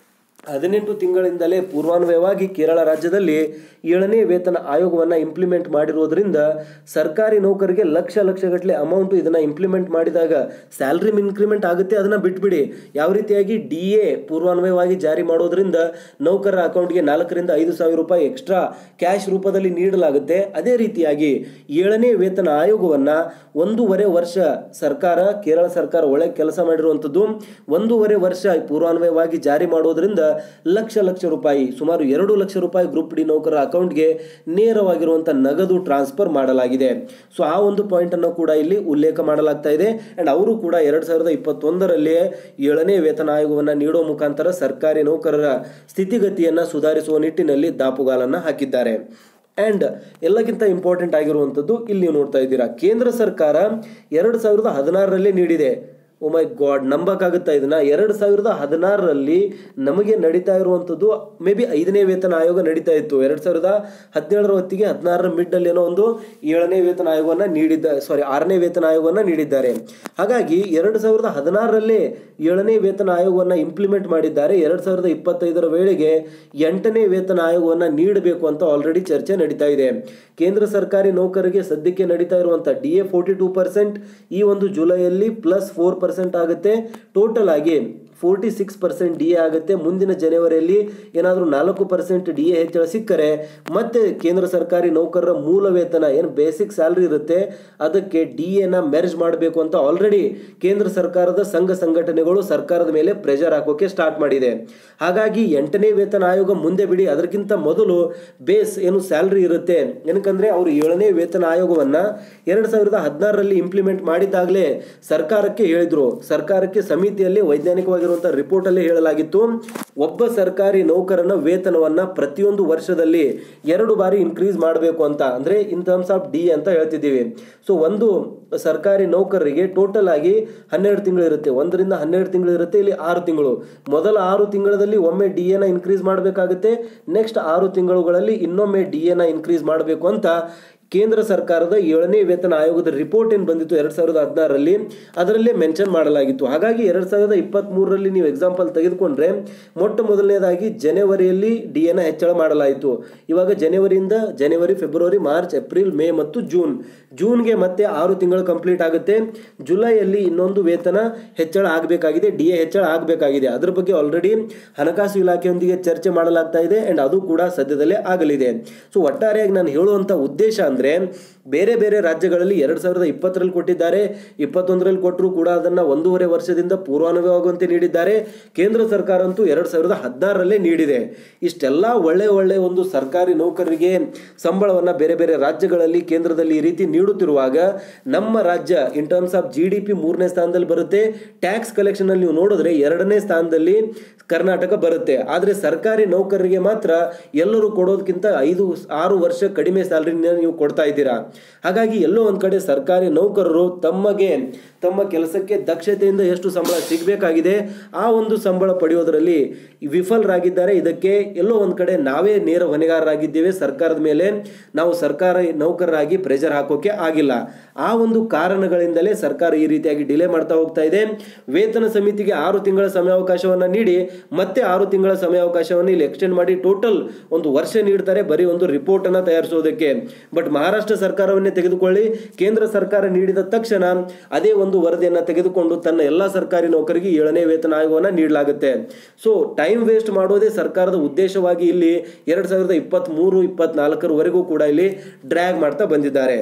ಹದಿನೆಂಟು ತಿಂಗಳಿಂದಲೇ ಪೂರ್ವಾನ್ವಯವಾಗಿ ಕೇರಳ ರಾಜ್ಯದಲ್ಲಿ ಏಳನೇ ವೇತನ ಆಯೋಗವನ್ನು ಇಂಪ್ಲಿಮೆಂಟ್ ಮಾಡಿರೋದ್ರಿಂದ ಸರ್ಕಾರಿ ನೌಕರಿಗೆ ಲಕ್ಷ ಲಕ್ಷಗಟ್ಟಲೆ ಅಮೌಂಟು ಇದನ್ನು ಇಂಪ್ಲಿಮೆಂಟ್ ಮಾಡಿದಾಗ ಸ್ಯಾಲ್ರಿ ಇನ್ಕ್ರಿಮೆಂಟ್ ಆಗುತ್ತೆ ಅದನ್ನು ಬಿಟ್ಬಿಡಿ ಯಾವ ರೀತಿಯಾಗಿ ಡಿ ಎ ಪೂರ್ವಾನ್ವಯವಾಗಿ ಜಾರಿ ಮಾಡೋದ್ರಿಂದ ನೌಕರರ ಅಕೌಂಟ್ಗೆ ನಾಲ್ಕರಿಂದ ಐದು ಸಾವಿರ ರೂಪಾಯಿ ಎಕ್ಸ್ಟ್ರಾ ಕ್ಯಾಶ್ ರೂಪದಲ್ಲಿ ನೀಡಲಾಗುತ್ತೆ ಅದೇ ರೀತಿಯಾಗಿ ಏಳನೇ ವೇತನ ಆಯೋಗವನ್ನು ಒಂದೂವರೆ ವರ್ಷ ಸರ್ಕಾರ ಕೇರಳ ಸರ್ಕಾರ ಒಳ್ಳೆ ಕೆಲಸ ಮಾಡಿರುವಂಥದ್ದು ಒಂದೂವರೆ ವರ್ಷ ಪೂರ್ವಾನ್ವಯವಾಗಿ ಜಾರಿ ಮಾಡೋದ್ರಿಂದ ಲಕ್ಷ ಲಕ್ಷ ರೂಪಾಯಿ ಸುಮಾರು ಎರಡು ಲಕ್ಷ ರೂಪಾಯಿ ಗ್ರೂಪ್ ಡಿ ನೌಕರರ ಅಕೌಂಟ್ಗೆ ನೇರವಾಗಿರುವಂಥ ನಗದು ಟ್ರಾನ್ಸ್ಫರ್ ಮಾಡಲಾಗಿದೆ ಸೊ ಆ ಒಂದು ಪಾಯಿಂಟನ್ನು ಕೂಡ ಇಲ್ಲಿ ಉಲ್ಲೇಖ ಮಾಡಲಾಗ್ತಾ ಇದೆ ಆ್ಯಂಡ್ ಅವರು ಕೂಡ ಎರಡು ಸಾವಿರದ ಇಪ್ಪತ್ತೊಂದರಲ್ಲಿ ಏಳನೇ ವೇತನ ಆಯೋಗವನ್ನು ನೀಡೋ ಮುಖಾಂತರ ಸರ್ಕಾರಿ ನೌಕರರ ಸ್ಥಿತಿಗತಿಯನ್ನು ಸುಧಾರಿಸುವ ನಿಟ್ಟಿನಲ್ಲಿ ದಾಪುಗಾಲನ್ನು ಹಾಕಿದ್ದಾರೆ ಆ್ಯಂಡ್ ಎಲ್ಲಕ್ಕಿಂತ ಇಂಪಾರ್ಟೆಂಟ್ ಆಗಿರುವಂಥದ್ದು ಇಲ್ಲಿ ನೀವು ನೋಡ್ತಾ ಇದ್ದೀರಾ ಕೇಂದ್ರ ಸರ್ಕಾರ ಎರಡು ಸಾವಿರದ ಹದಿನಾರರಲ್ಲಿ ನೀಡಿದೆ ಓ ಮೈ ಗಾಡ್ ನಂಬಕ್ಕಾಗುತ್ತಾ ಇದನ್ನ ಎರಡು ಸಾವಿರದ ಹದಿನಾರರಲ್ಲಿ ನಮಗೆ ನಡೀತಾ ಇರುವಂಥದ್ದು ಮೇ ಬಿ ಐದನೇ ವೇತನ ಆಯೋಗ ನಡೀತಾ ಇತ್ತು ಎರಡು ಸಾವಿರದ ಹದಿನೇಳರ ಹೊತ್ತಿಗೆ ಹದಿನಾರರ ಮಿಡ್ಡಲ್ಲಿ ಏನೋ ಒಂದು ಏಳನೇ ವೇತನ ಆಯೋಗವನ್ನು ನೀಡಿದ್ದ ಸಾರಿ ಆರನೇ ವೇತನ ಆಯೋಗವನ್ನು ನೀಡಿದ್ದಾರೆ ಹಾಗಾಗಿ ಎರಡು ಸಾವಿರದ ಹದಿನಾರರಲ್ಲೇ ಏಳನೇ ವೇತನ ಆಯೋಗವನ್ನು ಇಂಪ್ಲಿಮೆಂಟ್ ಮಾಡಿದ್ದಾರೆ ಎರಡು ಸಾವಿರದ ಇಪ್ಪತ್ತೈದರ ವೇಳೆಗೆ ಎಂಟನೇ ವೇತನ ಆಯೋಗವನ್ನು ನೀಡಬೇಕು ಅಂತ ಆಲ್ರೆಡಿ ಚರ್ಚೆ ನಡೀತಾ ಇದೆ ಕೇಂದ್ರ ಸರ್ಕಾರಿ ನೌಕರರಿಗೆ ಸದ್ಯಕ್ಕೆ ನಡೀತಾ ಇರುವಂಥ D A forty two percent ಈ ಒಂದು ಜುಲೈಯಲ್ಲಿ ಪ್ಲಸ್ ಫೋರ್ ಪರ್ಸೆಂಟ್ ಆಗುತ್ತೆ ಟೋಟಲ್ ಆಗಿ forty six percent D A ಆಗುತ್ತೆ ಮುಂದಿನ ಜನವರಿಯಲ್ಲಿ ಏನಾದರೂ ನಾಲ್ಕು ಪರ್ಸೆಂಟ್ ಡಿ ಎ ಹೆಚ್ಚಳ ಸಿಕ್ಕರೆ ಮತ್ತೆ ಕೇಂದ್ರ ಸರ್ಕಾರಿ ನೌಕರರ ಮೂಲ ವೇತನ ಏನು ಬೇಸಿಕ್ ಸ್ಯಾಲ್ರಿ ಇರುತ್ತೆ ಅದಕ್ಕೆ ಡಿ ಎನ ಮೆರ್ಜ್ ಮಾಡಬೇಕು ಅಂತ ಆಲ್ರೆಡಿ ಕೇಂದ್ರ ಸರ್ಕಾರದ ಸಂಘ ಸಂಘಟನೆಗಳು ಸರ್ಕಾರದ ಮೇಲೆ ಪ್ರೆಷರ್ ಹಾಕೋಕೆ ಸ್ಟಾರ್ಟ್ ಮಾಡಿದೆ ಹಾಗಾಗಿ ಎಂಟನೇ ವೇತನ ಆಯೋಗ ಮುಂದೆ ಬಿಡಿ ಅದಕ್ಕಿಂತ ಮೊದಲು ಬೇಸ್ ಏನು ಸ್ಯಾಲ್ರಿ ಇರುತ್ತೆ ಏನಕ್ಕಂದ್ರೆ ಅವರು ಏಳನೇ ವೇತನ ಆಯೋಗವನ್ನ ಎರಡು ಸಾವಿರದ ಹದಿನಾರರಲ್ಲಿ ಇಂಪ್ಲಿಮೆಂಟ್ ಮಾಡಿದಾಗಲೇ ಸರ್ಕಾರಕ್ಕೆ ಹೇಳಿದ್ರು ಸರ್ಕಾರಕ್ಕೆ ಸಮಿತಿಯಲ್ಲಿ ವೈಜ್ಞಾನಿಕವಾಗಿರುವಂತಹ ರಿಪೋರ್ಟ್ ಅಲ್ಲಿ ಹೇಳಲಾಗಿತ್ತು ಒಬ್ಬ ಸರ್ಕಾರಿ ನೌಕರನ ವೇತನವನ್ನ ಪ್ರತಿಯೊಂದು ವರ್ಷದಲ್ಲಿ ಎರಡು ಬಾರಿ ಇನ್ಕ್ರೀಸ್ ಮಾಡಬೇಕು ಅಂತ ಅಂದ್ರೆ ಇನ್ ಟರ್ಮ್ಸ್ ಆಫ್ ಡಿ ಅಂತ ಹೇಳ್ತಿದ್ದೀವಿ ಸೊ ಒಂದು ಸರ್ಕಾರಿ ನೌಕರರಿಗೆ ಟೋಟಲ್ ಆಗಿ ಹನ್ನೆರಡು ತಿಂಗಳು ಇರುತ್ತೆ ಒಂದರಿಂದ ಹನ್ನೆರಡು ತಿಂಗಳು ಇರುತ್ತೆ ಇಲ್ಲಿ ಆರು ತಿಂಗಳು ಮೊದಲ ಆರು ತಿಂಗಳಲ್ಲಿ ಒಮ್ಮೆ ಡಿ ಎನ ಇನ್ಕ್ರೀಸ್ ಮಾಡಬೇಕಾಗುತ್ತೆ ನೆಕ್ಸ್ಟ್ ಆರು ತಿಂಗಳುಗಳಲ್ಲಿ ಇನ್ನೊಮ್ಮೆ ಡಿ ಎನ ಇನ್ಕ್ರೀಸ್ ಮಾಡಬೇಕು ಅಂತ ಕೇಂದ್ರ ಸರ್ಕಾರದ ಏಳನೇ ವೇತನ ಆಯೋಗದ ರಿಪೋರ್ಟ್ ಏನು ಬಂದಿತ್ತು ಎರಡು ಸಾವಿರದ ಹದಿನಾರರಲ್ಲಿ ಅದರಲ್ಲೇ ಮೆನ್ಷನ್ ಮಾಡಲಾಗಿತ್ತು ಹಾಗಾಗಿ ಎರಡು ಸಾವಿರದ ಇಪ್ಪತ್ತ್ಮೂರರಲ್ಲಿ ನೀವು ಎಕ್ಸಾಂಪಲ್ ತೆಗೆದುಕೊಂಡ್ರೆ ಮೊಟ್ಟ ಮೊದಲನೇದಾಗಿ ಜನವರಿಯಲ್ಲಿ ಡಿ ಎನ ಹೆಚ್ಚಳ ಮಾಡಲಾಯಿತು ಇವಾಗ ಜನವರಿಯಿಂದ ಜನವರಿ ಫೆಬ್ರವರಿ ಮಾರ್ಚ್ ಏಪ್ರಿಲ್ ಮೇ ಮತ್ತು ಜೂನ್ ಜೂನ್ಗೆ ಮತ್ತೆ ಆರು ತಿಂಗಳು ಕಂಪ್ಲೀಟ್ ಆಗುತ್ತೆ ಜುಲೈಯಲ್ಲಿ ಇನ್ನೊಂದು ವೇತನ ಹೆಚ್ಚಳ ಆಗಬೇಕಾಗಿದೆ ಡಿ ಎ ಹೆಚ್ಚಳ ಆಗಬೇಕಾಗಿದೆ ಅದ್ರ ಬಗ್ಗೆ ಆಲ್ರೆಡಿ ಹಣಕಾಸು ಇಲಾಖೆಯೊಂದಿಗೆ ಚರ್ಚೆ ಮಾಡಲಾಗ್ತಾ ಇದೆ ಅಂಡ್ ಅದು ಕೂಡ ಸದ್ಯದಲ್ಲೇ ಆಗಲಿದೆ ಸೊ ಒಟ್ಟಾರೆಯಾಗಿ ನಾನು ಹೇಳುವಂತ ಉದ್ದೇಶ ಅಂದ್ರೆ ಬೇರೆ ಬೇರೆ ರಾಜ್ಯಗಳಲ್ಲಿ ಎರಡ್ ಸಾವಿರದ ಇಪ್ಪತ್ತರಲ್ಲಿ ಕೊಟ್ಟಿದ್ದಾರೆ ಇಪ್ಪತ್ತೊಂದರಲ್ಲಿ ಕೊಟ್ಟರು ಕೂಡ ಅದನ್ನ ಒಂದೂವರೆ ವರ್ಷದಿಂದ ಪೂರ್ವಾನುಭವವಾಗುವಂತೆ ನೀಡಿದ್ದಾರೆ ಕೇಂದ್ರ ಸರ್ಕಾರ ಅಂತೂ ಎರಡ್ ಸಾವಿರದ ಹದಿನಾರರಲ್ಲೇ ನೀಡಿದೆ ಇಷ್ಟೆಲ್ಲ ಒಳ್ಳೆ ಒಳ್ಳೆ ಒಂದು ಸರ್ಕಾರಿ ನೌಕರರಿಗೆ ಸಂಬಳವನ್ನ ಬೇರೆ ಬೇರೆ ರಾಜ್ಯಗಳಲ್ಲಿ ಕೇಂದ್ರದಲ್ಲಿ ಈ ರೀತಿ ನೀಡುತ್ತಿರುವಾಗ ನಮ್ಮ ರಾಜ್ಯ in terms of G D P ಮೂರನೇ ಸ್ಥಾನದಲ್ಲಿ ಬರುತ್ತೆ ಟ್ಯಾಕ್ಸ್ ಕಲೆಕ್ಷನ್ ಅಲ್ಲಿ ನೀವು ನೋಡಿದ್ರೆ ಎರಡನೇ ಸ್ಥಾನದಲ್ಲಿ ಕರ್ನಾಟಕ ಬರುತ್ತೆ ಆದರೆ ಸರ್ಕಾರಿ ನೌಕರರಿಗೆ ಮಾತ್ರ ಎಲ್ಲರೂ ಕೊಡೋದಕ್ಕಿಂತ ಐದು ಆರು ವರ್ಷ ಕಡಿಮೆ ಸ್ಯಾಲರಿನ ನೀವು ಕೊಡ್ತಾ ಇದ್ದೀರಾ ಹಾಗಾಗಿ ಎಲ್ಲೋ ಒಂದ್ ಕಡೆ ಸರ್ಕಾರಿ ನೌಕರರು ತಮಗೆ ತಮ್ಮ ಕೆಲಸಕ್ಕೆ ದಕ್ಷತೆಯಿಂದ ಎಷ್ಟು ಸಂಬಳ ಸಿಗಬೇಕಾಗಿದೆ ಆ ಒಂದು ಸಂಬಳ ಪಡೆಯೋದರಲ್ಲಿ ವಿಫಲರಾಗಿದ್ದಾರೆ ಇದಕ್ಕೆ ಎಲ್ಲೋ ಒಂದ್ ಕಡೆ ನಾವೇ ನೇರ ಹೊಣೆಗಾರರಾಗಿದ್ದೇವೆ ಸರ್ಕಾರದ ಮೇಲೆ ನಾವು ಸರ್ಕಾರ ನೌಕರರಾಗಿ ಪ್ರೆಷರ್ ಹಾಕೋಕೆ ಆಗಿಲ್ಲ ಆ ಒಂದು ಕಾರಣಗಳಿಂದಲೇ ಸರ್ಕಾರ ಈ ರೀತಿಯಾಗಿ ಡಿಲೇ ಮಾಡ್ತಾ ಹೋಗ್ತಾ ಇದೆ ವೇತನ ಸಮಿತಿಗೆ ಆರು ತಿಂಗಳ ಸಮಯಾವಕಾಶವನ್ನ ನೀಡಿ ಮತ್ತೆ ಆರು ತಿಂಗಳ ಸಮಯಾವಕಾಶವನ್ನು ಇಲ್ಲಿ ಎಕ್ಸ್ಟೆಂಡ್ ಮಾಡಿ ಟೋಟಲ್ ಒಂದು ವರ್ಷ ನೀಡ್ತಾರೆ ಬರೀ ಒಂದು ರಿಪೋರ್ಟ್ ಅನ್ನ ತಯಾರಿಸೋದಕ್ಕೆ ಬಟ್ ಮಹಾರಾಷ್ಟ್ರ ಸರ್ಕಾರವನ್ನೇ ತೆಗೆದುಕೊಳ್ಳಿ ಕೇಂದ್ರ ಸರ್ಕಾರ ನೀಡಿದ ತಕ್ಷಣ ಅದೇ ಒಂದು ವರದಿಯನ್ನ ತೆಗೆದುಕೊಂಡು ತನ್ನ ಎಲ್ಲಾ ಸರ್ಕಾರಿ ನೌಕರಿಗೆ ಏಳನೇ ವೇತನ ಆಯೋಗವನ್ನ ನೀಡಲಾಗುತ್ತೆ ಸೊ ಟೈಮ್ ವೇಸ್ಟ್ ಮಾಡೋದೇ ಸರ್ಕಾರದ ಉದ್ದೇಶವಾಗಿ ಇಲ್ಲಿ ಎರಡ್ ಸಾವಿರದ ಇಪ್ಪತ್ತ್ ಮೂರು ಇಪ್ಪತ್ನಾಲ್ಕರವರೆಗೂ ಕೂಡ ಇಲ್ಲಿ ಡ್ರ್ಯಾಗ್ ಮಾಡ್ತಾ ಬಂದಿದ್ದಾರೆ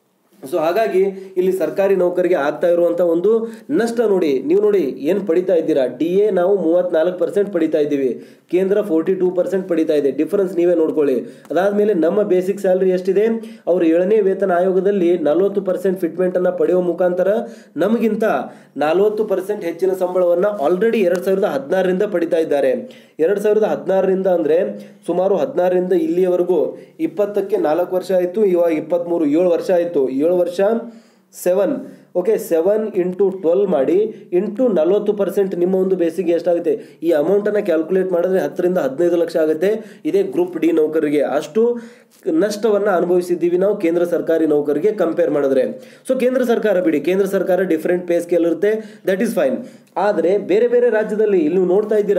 ಸೊ ಹಾಗಾಗಿ ಇಲ್ಲಿ ಸರ್ಕಾರಿ ನೌಕರಿಗೆ ಆಗ್ತಾ ಇರುವಂತ ಒಂದು ನಷ್ಟ ನೋಡಿ ನೀವು ನೋಡಿ ಏನು ಪಡಿತಾ ಇದ್ದೀರಾ ಡಿ ಎ ನಾವು ಮೂವತ್ನಾಲ್ಕು ಪರ್ಸೆಂಟ್ ಪಡಿತಾ ಇದ್ದೀವಿ ಕೇಂದ್ರ ಫೋರ್ಟಿ ಟೂ ಪರ್ಸೆಂಟ್ ಪಡಿತಾ ಇದೆ ಡಿಫರೆನ್ಸ್ ನೀವೇ ನೋಡ್ಕೊಳ್ಳಿ ಅದಾದ್ಮೇಲೆ ನಮ್ಮ ಬೇಸಿಕ್ ಸ್ಯಾಲರಿ ಎಷ್ಟಿದೆ ಅವರು ಏಳನೇ ವೇತನ ಆಯೋಗದಲ್ಲಿ ನಲವತ್ತು ಪರ್ಸೆಂಟ್ ಫಿಟ್ಮೆಂಟ್ ಅನ್ನ ಪಡೆಯುವ ಮುಖಾಂತರ ನಮಗಿಂತ ನಲವತ್ತು ಪರ್ಸೆಂಟ್ ಹೆಚ್ಚಿನ ಸಂಬಳವನ್ನ ಆಲ್ರೆಡಿ ಎರಡ್ ಸಾವಿರದ ಹದಿನಾರರಿಂದ ಪಡಿತಾ ಇದ್ದಾರೆ ಎರಡ್ ಸಾವಿರದ ಹದಿನಾರರಿಂದ ಅಂದ್ರೆ ಸುಮಾರು ಹದಿನಾರರಿಂದ ಇಲ್ಲಿಯವರೆಗೂ ಇಪ್ಪತ್ತಕ್ಕೆ ನಾಲ್ಕು ವರ್ಷ ಆಯಿತು ಇವಾಗ ಇಪ್ಪತ್ತ್ಮೂರು ಏಳು ವರ್ಷ ಆಯಿತು ಏಳು ವರ್ಷ seven okay seven into twelve ಮಾಡಿ ಇಂಟು ನಲವತ್ತು ಪರ್ಸೆಂಟ್ ನಿಮ್ಮ ಒಂದು ಬೇಸಿಗೆ ಎಷ್ಟಾಗುತ್ತೆ ಈ ಅಮೌಂಟನ್ನು ಕ್ಯಾಲ್ಕುಲೇಟ್ ಮಾಡಿದ್ರೆ ಹತ್ತರಿಂದ ಹದಿನೈದು ಲಕ್ಷ ಆಗುತ್ತೆ ಇದೇ ಗ್ರೂಪ್ ಡಿ ನೌಕರಿಗೆ ಅಷ್ಟು ನಷ್ಟವನ್ನು ಅನುಭವಿಸಿದ್ದೀವಿ ನಾವು ಕೇಂದ್ರ ಸರ್ಕಾರಿ ನೌಕರಿಗೆ ಕಂಪೇರ್ ಮಾಡಿದ್ರೆ ಸೊ ಕೇಂದ್ರ ಸರ್ಕಾರ ಬಿಡಿ ಕೇಂದ್ರ ಸರ್ಕಾರ ಡಿಫ್ರೆಂಟ್ ಪೇ ಸ್ಕೇಲ್ ಇರುತ್ತೆ ದಟ್ ಈಸ್ ಫೈನ್ ಆದರೆ ಬೇರೆ ಬೇರೆ ರಾಜ್ಯದಲ್ಲಿ ಇಲ್ಲಿ ನೀವು ನೋಡ್ತಾ ಇದ್ದೀರಾ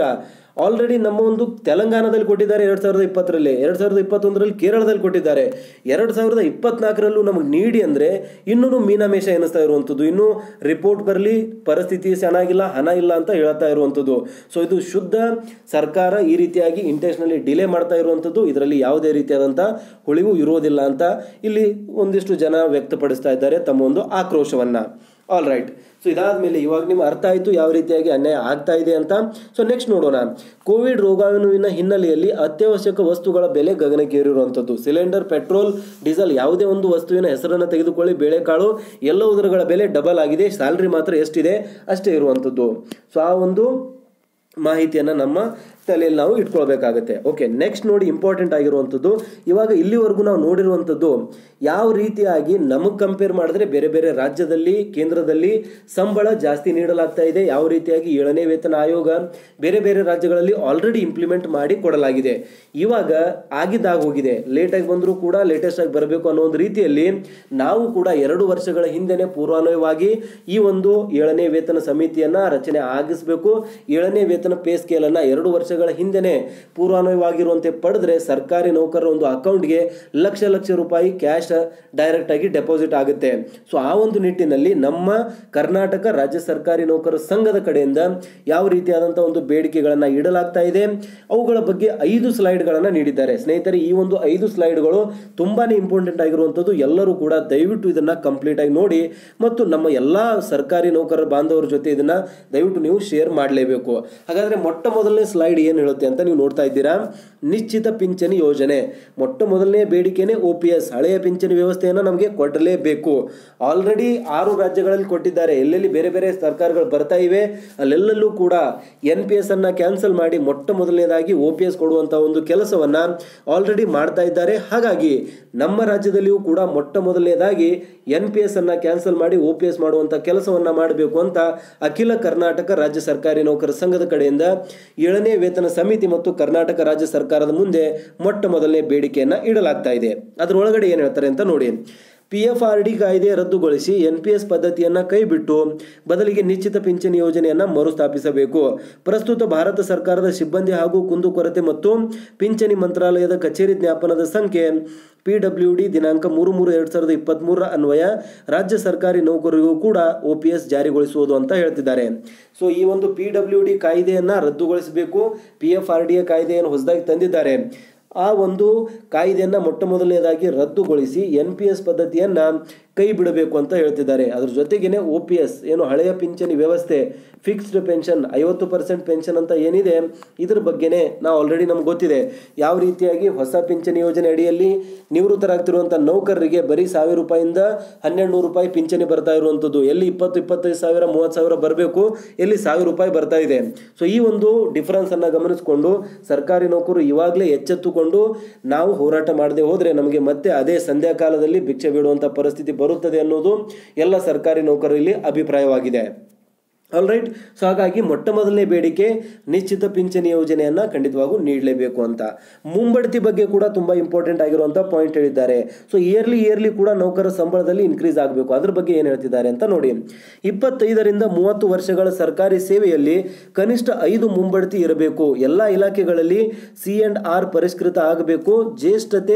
ಆಲ್ರೆಡಿ ನಮ್ಮ ಒಂದು ತೆಲಂಗಾಣದಲ್ಲಿ ಕೊಟ್ಟಿದ್ದಾರೆ ಎರಡು ಸಾವಿರದ ಇಪ್ಪತ್ತರಲ್ಲಿ ಎರಡು ಸಾವಿರದ ಇಪ್ಪತ್ತೊಂದರಲ್ಲಿ ಕೇರಳದಲ್ಲಿ ಕೊಟ್ಟಿದ್ದಾರೆ ಎರಡು ಸಾವಿರದ ಇಪ್ಪತ್ನಾಲ್ಕರಲ್ಲೂ ನಮಗೆ ನೀಡಿ ಅಂದರೆ ಇನ್ನೂ ಮೀನಾಮೇಷ ಎನಿಸ್ತಾ ಇರುವಂಥದ್ದು ಇನ್ನೂ ರಿಪೋರ್ಟ್ ಬರಲಿ ಪರಿಸ್ಥಿತಿ ಚೆನ್ನಾಗಿಲ್ಲ ಹಣ ಇಲ್ಲ ಅಂತ ಹೇಳ್ತಾ ಇರುವಂಥದ್ದು ಸೊ ಇದು ಶುದ್ಧ ಸರ್ಕಾರ ಈ ರೀತಿಯಾಗಿ ಇಂಟೆನ್ಷನಲಿ ಡಿಲೇ ಮಾಡ್ತಾ ಇರುವಂಥದ್ದು ಇದರಲ್ಲಿ ಯಾವುದೇ ರೀತಿಯಾದಂಥ ಉಳಿವು ಇರೋದಿಲ್ಲ ಅಂತ ಇಲ್ಲಿ ಒಂದಿಷ್ಟು ಜನ ವ್ಯಕ್ತಪಡಿಸ್ತಾ ಇದ್ದಾರೆ ತಮ್ಮ ಒಂದು ಆಕ್ರೋಶವನ್ನು ಆಲ್ ರೈಟ್ ಸೊ ಇದಾದ್ಮೇಲೆ ಇವಾಗ ನಿಮ್ಗೆ ಅರ್ಥ ಆಯಿತು ಯಾವ ರೀತಿಯಾಗಿ ಅನ್ಯಾಯ ಆಗ್ತಾ ಇದೆ ಅಂತ ಸೊ ನೆಕ್ಸ್ಟ್ ನೋಡೋಣ ಕೋವಿಡ್ ರೋಗಾಣುವಿನ ಹಿನ್ನೆಲೆಯಲ್ಲಿ ಅತ್ಯವಶ್ಯಕ ವಸ್ತುಗಳ ಬೆಲೆ ಗಗನಕ್ಕೇರಿರುವಂಥದ್ದು ಸಿಲಿಂಡರ್ ಪೆಟ್ರೋಲ್ ಡೀಸೆಲ್ ಯಾವುದೇ ಒಂದು ವಸ್ತುವಿನ ಹೆಸರನ್ನು ತೆಗೆದುಕೊಳ್ಳಿ ಬೇಳೆಕಾಳು ಎಲ್ಲವುದರಗಳ ಬೆಲೆ ಡಬಲ್ ಆಗಿದೆ ಸ್ಯಾಲ್ರಿ ಮಾತ್ರ ಎಷ್ಟಿದೆ ಅಷ್ಟೇ ಇರುವಂಥದ್ದು ಸೊ ಆ ಒಂದು ಮಾಹಿತಿಯನ್ನು ನಮ್ಮ ತಲೆಯಲ್ಲಿ ನಾವು ಇಟ್ಕೊಳ್ಬೇಕಾಗತ್ತೆ ಓಕೆ ನೆಕ್ಸ್ಟ್ ನೋಡಿ ಇಂಪಾರ್ಟೆಂಟ್ ಆಗಿರುವಂಥದ್ದು ಇವಾಗ ಇಲ್ಲಿವರೆಗೂ ನಾವು ನೋಡಿರುವಂಥದ್ದು ಯಾವ ರೀತಿಯಾಗಿ ನಮಗೆ ಕಂಪೇರ್ ಮಾಡಿದ್ರೆ ಬೇರೆ ಬೇರೆ ರಾಜ್ಯದಲ್ಲಿ ಕೇಂದ್ರದಲ್ಲಿ ಸಂಬಳ ಜಾಸ್ತಿ ನೀಡಲಾಗ್ತಾ ಇದೆ ಯಾವ ರೀತಿಯಾಗಿ ಏಳನೇ ವೇತನ ಆಯೋಗ ಬೇರೆ ಬೇರೆ ರಾಜ್ಯಗಳಲ್ಲಿ ಆಲ್ರೆಡಿ ಇಂಪ್ಲಿಮೆಂಟ್ ಮಾಡಿ ಕೊಡಲಾಗಿದೆ ಇವಾಗ ಆಗಿದ್ದಾಗ ಹೋಗಿದೆ ಲೇಟಾಗಿ ಬಂದರೂ ಕೂಡ ಲೇಟೆಸ್ಟ್ ಆಗಿ ಬರಬೇಕು ಅನ್ನೋ ಒಂದು ರೀತಿಯಲ್ಲಿ ನಾವು ಕೂಡ ಎರಡು ವರ್ಷಗಳ ಹಿಂದೆನೆ ಪೂರ್ವಾನ್ವಯವಾಗಿ ಈ ಒಂದು ಏಳನೇ ವೇತನ ಸಮಿತಿಯನ್ನ ರಚನೆ ಆಗಿಸಬೇಕು ಏಳನೇ ವೇತನ ಪೇ ಸ್ಕೇಲ್ ಅನ್ನ ಎರಡು ವರ್ಷಗಳ ಹಿಂದೆನೆ ಪೂರ್ವಾನ್ವಯವಾಗಿರುವಂತೆ ಪಡೆದ್ರೆ ಸರ್ಕಾರಿ ನೌಕರರ ಒಂದು ಅಕೌಂಟ್ಗೆ ಲಕ್ಷ ಲಕ್ಷ ರೂಪಾಯಿ ಕ್ಯಾಶ್ ಡೈರೆಕ್ಟ್ ಆಗಿ ಡೆಪಾಸಿಟ್ ಆಗುತ್ತೆ ಸೊ ಆ ಒಂದು ನಿಟ್ಟಿನಲ್ಲಿ ನಮ್ಮ ಕರ್ನಾಟಕ ರಾಜ್ಯ ಸರ್ಕಾರಿ ನೌಕರರ ಸಂಘದ ಕಡೆಯಿಂದ ಯಾವ ರೀತಿಯಾದಂತಹ ಒಂದು ಬೇಡಿಕೆಗಳನ್ನ ಇಡಲಾಗ್ತಾ ಇದೆ ಅವುಗಳ ಬಗ್ಗೆ ಐದು ಸ್ಲೈಡ್ಗಳನ್ನ ನೀಡಿದ್ದಾರೆ ಸ್ನೇಹಿತರೆ ಈ ಒಂದು ಐದು ಸ್ಲೈಡ್ಗಳು ತುಂಬಾನೇ ಇಂಪಾರ್ಟೆಂಟ್ ಆಗಿರುವಂಥದ್ದು ಎಲ್ಲರೂ ಕೂಡ ದಯವಿಟ್ಟು ಇದನ್ನ ಕಂಪ್ಲೀಟ್ ಆಗಿ ನೋಡಿ ಮತ್ತು ನಮ್ಮ ಎಲ್ಲಾ ಸರ್ಕಾರಿ ನೌಕರರ ಬಾಂಧವರ ಜೊತೆ ಇದನ್ನ ದಯವಿಟ್ಟು ನೀವು ಶೇರ್ ಮಾಡಲೇಬೇಕು ಹಾಗಾದ್ರೆ ಮೊಟ್ಟ ಮೊದಲನೇ ಸ್ಲೈಡ್ ಏನು ಹೇಳುತ್ತೆ ಅಂತ ನೀವು ನೋಡ್ತಾ ಇದ್ದೀರಾ ನಿಶ್ಚಿತ ಪಿಂಚಣಿ ಯೋಜನೆ ಮೊಟ್ಟ ಮೊದಲನೇ ಬೇಡಿಕೆನೇ ಒ ಪಿ ಎಸ್ ಹಳೆಯ ಪಿಂಚಣಿ ವ್ಯವಸ್ಥೆಯನ್ನು ನಮಗೆ ಕೊಡಲೇಬೇಕು ಆಲ್ರೆಡಿ ಆರು ರಾಜ್ಯಗಳಲ್ಲಿ ಕೊಟ್ಟಿದ್ದಾರೆ ಎಲ್ಲೆಲ್ಲಿ ಬೇರೆ ಬೇರೆ ಸರ್ಕಾರಗಳು ಬರ್ತಾ ಇವೆ ಅಲ್ಲೆಲ್ಲಲ್ಲೂ ಕೂಡ ಎನ್ ಪಿ ಎಸ್ ಅನ್ನ ಕ್ಯಾನ್ಸಲ್ ಮಾಡಿ ಮೊಟ್ಟ ಮೊದಲನೇದಾಗಿ ಒ ಪಿ ಎಸ್ ಕೊಡುವಂತಹ ಒಂದು ಕೆಲಸವನ್ನ ಆಲ್ರೆಡಿ ಮಾಡ್ತಾ ಇದ್ದಾರೆ ಹಾಗಾಗಿ ನಮ್ಮ ರಾಜ್ಯದಲ್ಲಿಯೂ ಕೂಡ ಮೊಟ್ಟ ಮೊದಲನೇದಾಗಿ ಎನ್ ಪಿ ಎಸ್ ಅನ್ನ ಕ್ಯಾನ್ಸಲ್ ಮಾಡಿ ಒ ಪಿ ಎಸ್ ಮಾಡುವಂತ ಕೆಲಸವನ್ನ ಮಾಡಬೇಕು ಅಂತ ಅಖಿಲ ಕರ್ನಾಟಕ ರಾಜ್ಯ ಸರ್ಕಾರಿ ನೌಕರ ಸಂಘದ ಕಡೆಯಿಂದ ಏಳನೇ ವೇತನ ಸಮಿತಿ ಮತ್ತು ಕರ್ನಾಟಕ ರಾಜ್ಯ ಸರ್ಕಾರದ ಮುಂದೆ ಮೊಟ್ಟ ಮೊದಲನೇ ಬೇಡಿಕೆಯನ್ನ ಇಡಲಾಗ್ತಾ ಇದೆ ಅದರೊಳಗಡೆ ಏನ್ ಹೇಳ್ತಾರೆ ಅಂತ ನೋಡಿ ಪಿ ಎಫ್ ಆರ್ ಡಿ ಕಾಯ್ದೆ ರದ್ದುಗೊಳಿಸಿ ಎನ್ ಪಿ ಎಸ್ ಪದ್ಧತಿಯನ್ನ ಕೈಬಿಟ್ಟು ಬದಲಿಗೆ ನಿಶ್ಚಿತ ಪಿಂಚಣಿ ಯೋಜನೆಯನ್ನ ಮರುಸ್ಥಾಪಿಸಬೇಕು ಪ್ರಸ್ತುತ ಭಾರತ ಸರ್ಕಾರದ ಸಿಬ್ಬಂದಿ ಹಾಗೂ ಕುಂದುಕೊರತೆ ಮತ್ತು ಪಿಂಚಣಿ ಮಂತ್ರಾಲಯದ ಕಚೇರಿ ಜ್ಞಾಪನದ ಸಂಖ್ಯೆ ಪಿ ಡಬ್ಲ್ಯೂ ಡಿ ದಿನಾಂಕ ಮೂರು ಮೂರು ಎರಡ್ ಸಾವಿರದ ಇಪ್ಪತ್ತ್ ಮೂರರ ಅನ್ವಯ ರಾಜ್ಯ ಸರ್ಕಾರಿ ನೌಕರರಿಗೂ ಕೂಡ ಒ ಪಿ ಎಸ್ ಜಾರಿಗೊಳಿಸುವುದು ಅಂತ ಹೇಳ್ತಿದ್ದಾರೆ ಸೊ ಈ ಒಂದು ಪಿ ಡಬ್ಲ್ಯೂ ಡಿ ಕಾಯ್ದೆಯನ್ನ ರದ್ದುಗೊಳಿಸಬೇಕು P F R D A ಕಾಯ್ದೆಯನ್ನು ಹೊಸದಾಗಿ ತಂದಿದ್ದಾರೆ ಆ ಒಂದು ಕಾಯ್ದೆಯನ್ನ ಮೊಟ್ಟ ಮೊದಲನೇದಾಗಿ ರದ್ದುಗೊಳಿಸಿ ಎನ್ ಪಿ ಎಸ್ ಪದ್ಧತಿಯನ್ನ ಕೈ ಬಿಡಬೇಕು ಅಂತ ಹೇಳ್ತಿದ್ದಾರೆ ಅದ್ರ ಜೊತೆಗೇನೆ ಒ ಪಿ ಎಸ್ ಏನು ಹಳೆಯ ಪಿಂಚಣಿ ವ್ಯವಸ್ಥೆ ಫಿಕ್ಸ್ಡ್ ಪೆನ್ಷನ್ ಐವತ್ತು ಪರ್ಸೆಂಟ್ ಪೆನ್ಷನ್ ಅಂತ ಏನಿದೆ ಇದ್ರ ಬಗ್ಗೆನೇ ನಾವು ಆಲ್ರೆಡಿ ನಮ್ಗೆ ಗೊತ್ತಿದೆ ಯಾವ ರೀತಿಯಾಗಿ ಹೊಸ ಪಿಂಚಣಿ ಯೋಜನೆ ಅಡಿಯಲ್ಲಿ ನಿವೃತ್ತರಾಗ್ತಿರುವಂಥ ನೌಕರರಿಗೆ ಬರೀ ಸಾವಿರ ರೂಪಾಯಿಂದ ಹನ್ನೆರಡು ನೂರು ರೂಪಾಯಿ ಪಿಂಚಣಿ ಬರ್ತಾ ಇರುವಂಥದ್ದು ಎಲ್ಲಿ ಇಪ್ಪತ್ತು ಇಪ್ಪತ್ತೈದು ಸಾವಿರ ಮೂವತ್ತು ಸಾವಿರ ಬರಬೇಕು ಎಲ್ಲಿ ಸಾವಿರ ರೂಪಾಯಿ ಬರ್ತಾ ಇದೆ ಸೊ ಈ ಒಂದು ಡಿಫರೆನ್ಸ್ ಅನ್ನ ಗಮನಿಸಿಕೊಂಡು ಸರ್ಕಾರಿ ನೌಕರು ಇವಾಗಲೇ ಎಚ್ಚೆತ್ತುಕೊಂಡು ನಾವು ಹೋರಾಟ ಮಾಡದೆ ಹೋದ್ರೆ ನಮಗೆ ಮತ್ತೆ ಅದೇ ಸಂಧ್ಯಾ ಕಾಲದಲ್ಲಿ ಭಿಕ್ಷೆ ಬಿಡುವಂತ ಪರಿಸ್ಥಿತಿ ಬರುತ್ತದೆ ಅನ್ನೋದು ಎಲ್ಲ ಸರ್ಕಾರಿ ನೌಕರರಲ್ಲಿ ಅಭಿಪ್ರಾಯವಾಗಿದೆ ಆಲ್ ರೈಟ್ ಸೊ ಹಾಗಾಗಿ ಮೊಟ್ಟ ಮೊದಲನೇ ಬೇಡಿಕೆ ನಿಶ್ಚಿತ ಪಿಂಚಣಿ ಯೋಜನೆಯನ್ನ ಖಂಡಿತವಾಗೂ ನೀಡಲೇಬೇಕು ಅಂತ ಮುಂಬಡ್ತಿ ಬಗ್ಗೆ ಕೂಡ ತುಂಬಾ ಇಂಪಾರ್ಟೆಂಟ್ ಆಗಿರುವಂತ ಪಾಯಿಂಟ್ ಹೇಳಿದ್ದಾರೆ ಸೊ ಇಯರ್ಲಿ ಇಯರ್ಲಿ ಕೂಡ ನೌಕರ ಸಂಬಳದಲ್ಲಿ ಇನ್ಕ್ರೀಸ್ ಆಗಬೇಕು ಅದ್ರ ಬಗ್ಗೆ ಏನು ಹೇಳ್ತಿದ್ದಾರೆ ಅಂತ ನೋಡಿ ಇಪ್ಪತ್ತೈದರಿಂದ ಮೂವತ್ತು ವರ್ಷಗಳ ಸರ್ಕಾರಿ ಸೇವೆಯಲ್ಲಿ ಕನಿಷ್ಠ ಐದು ಮುಂಬಡ್ತಿ ಇರಬೇಕು ಎಲ್ಲ ಇಲಾಖೆಗಳಲ್ಲಿ ಸಿ ಅಂಡ್ ಆರ್ ಪರಿಷ್ಕೃತ ಆಗಬೇಕು ಜ್ಯೇಷ್ಠತೆ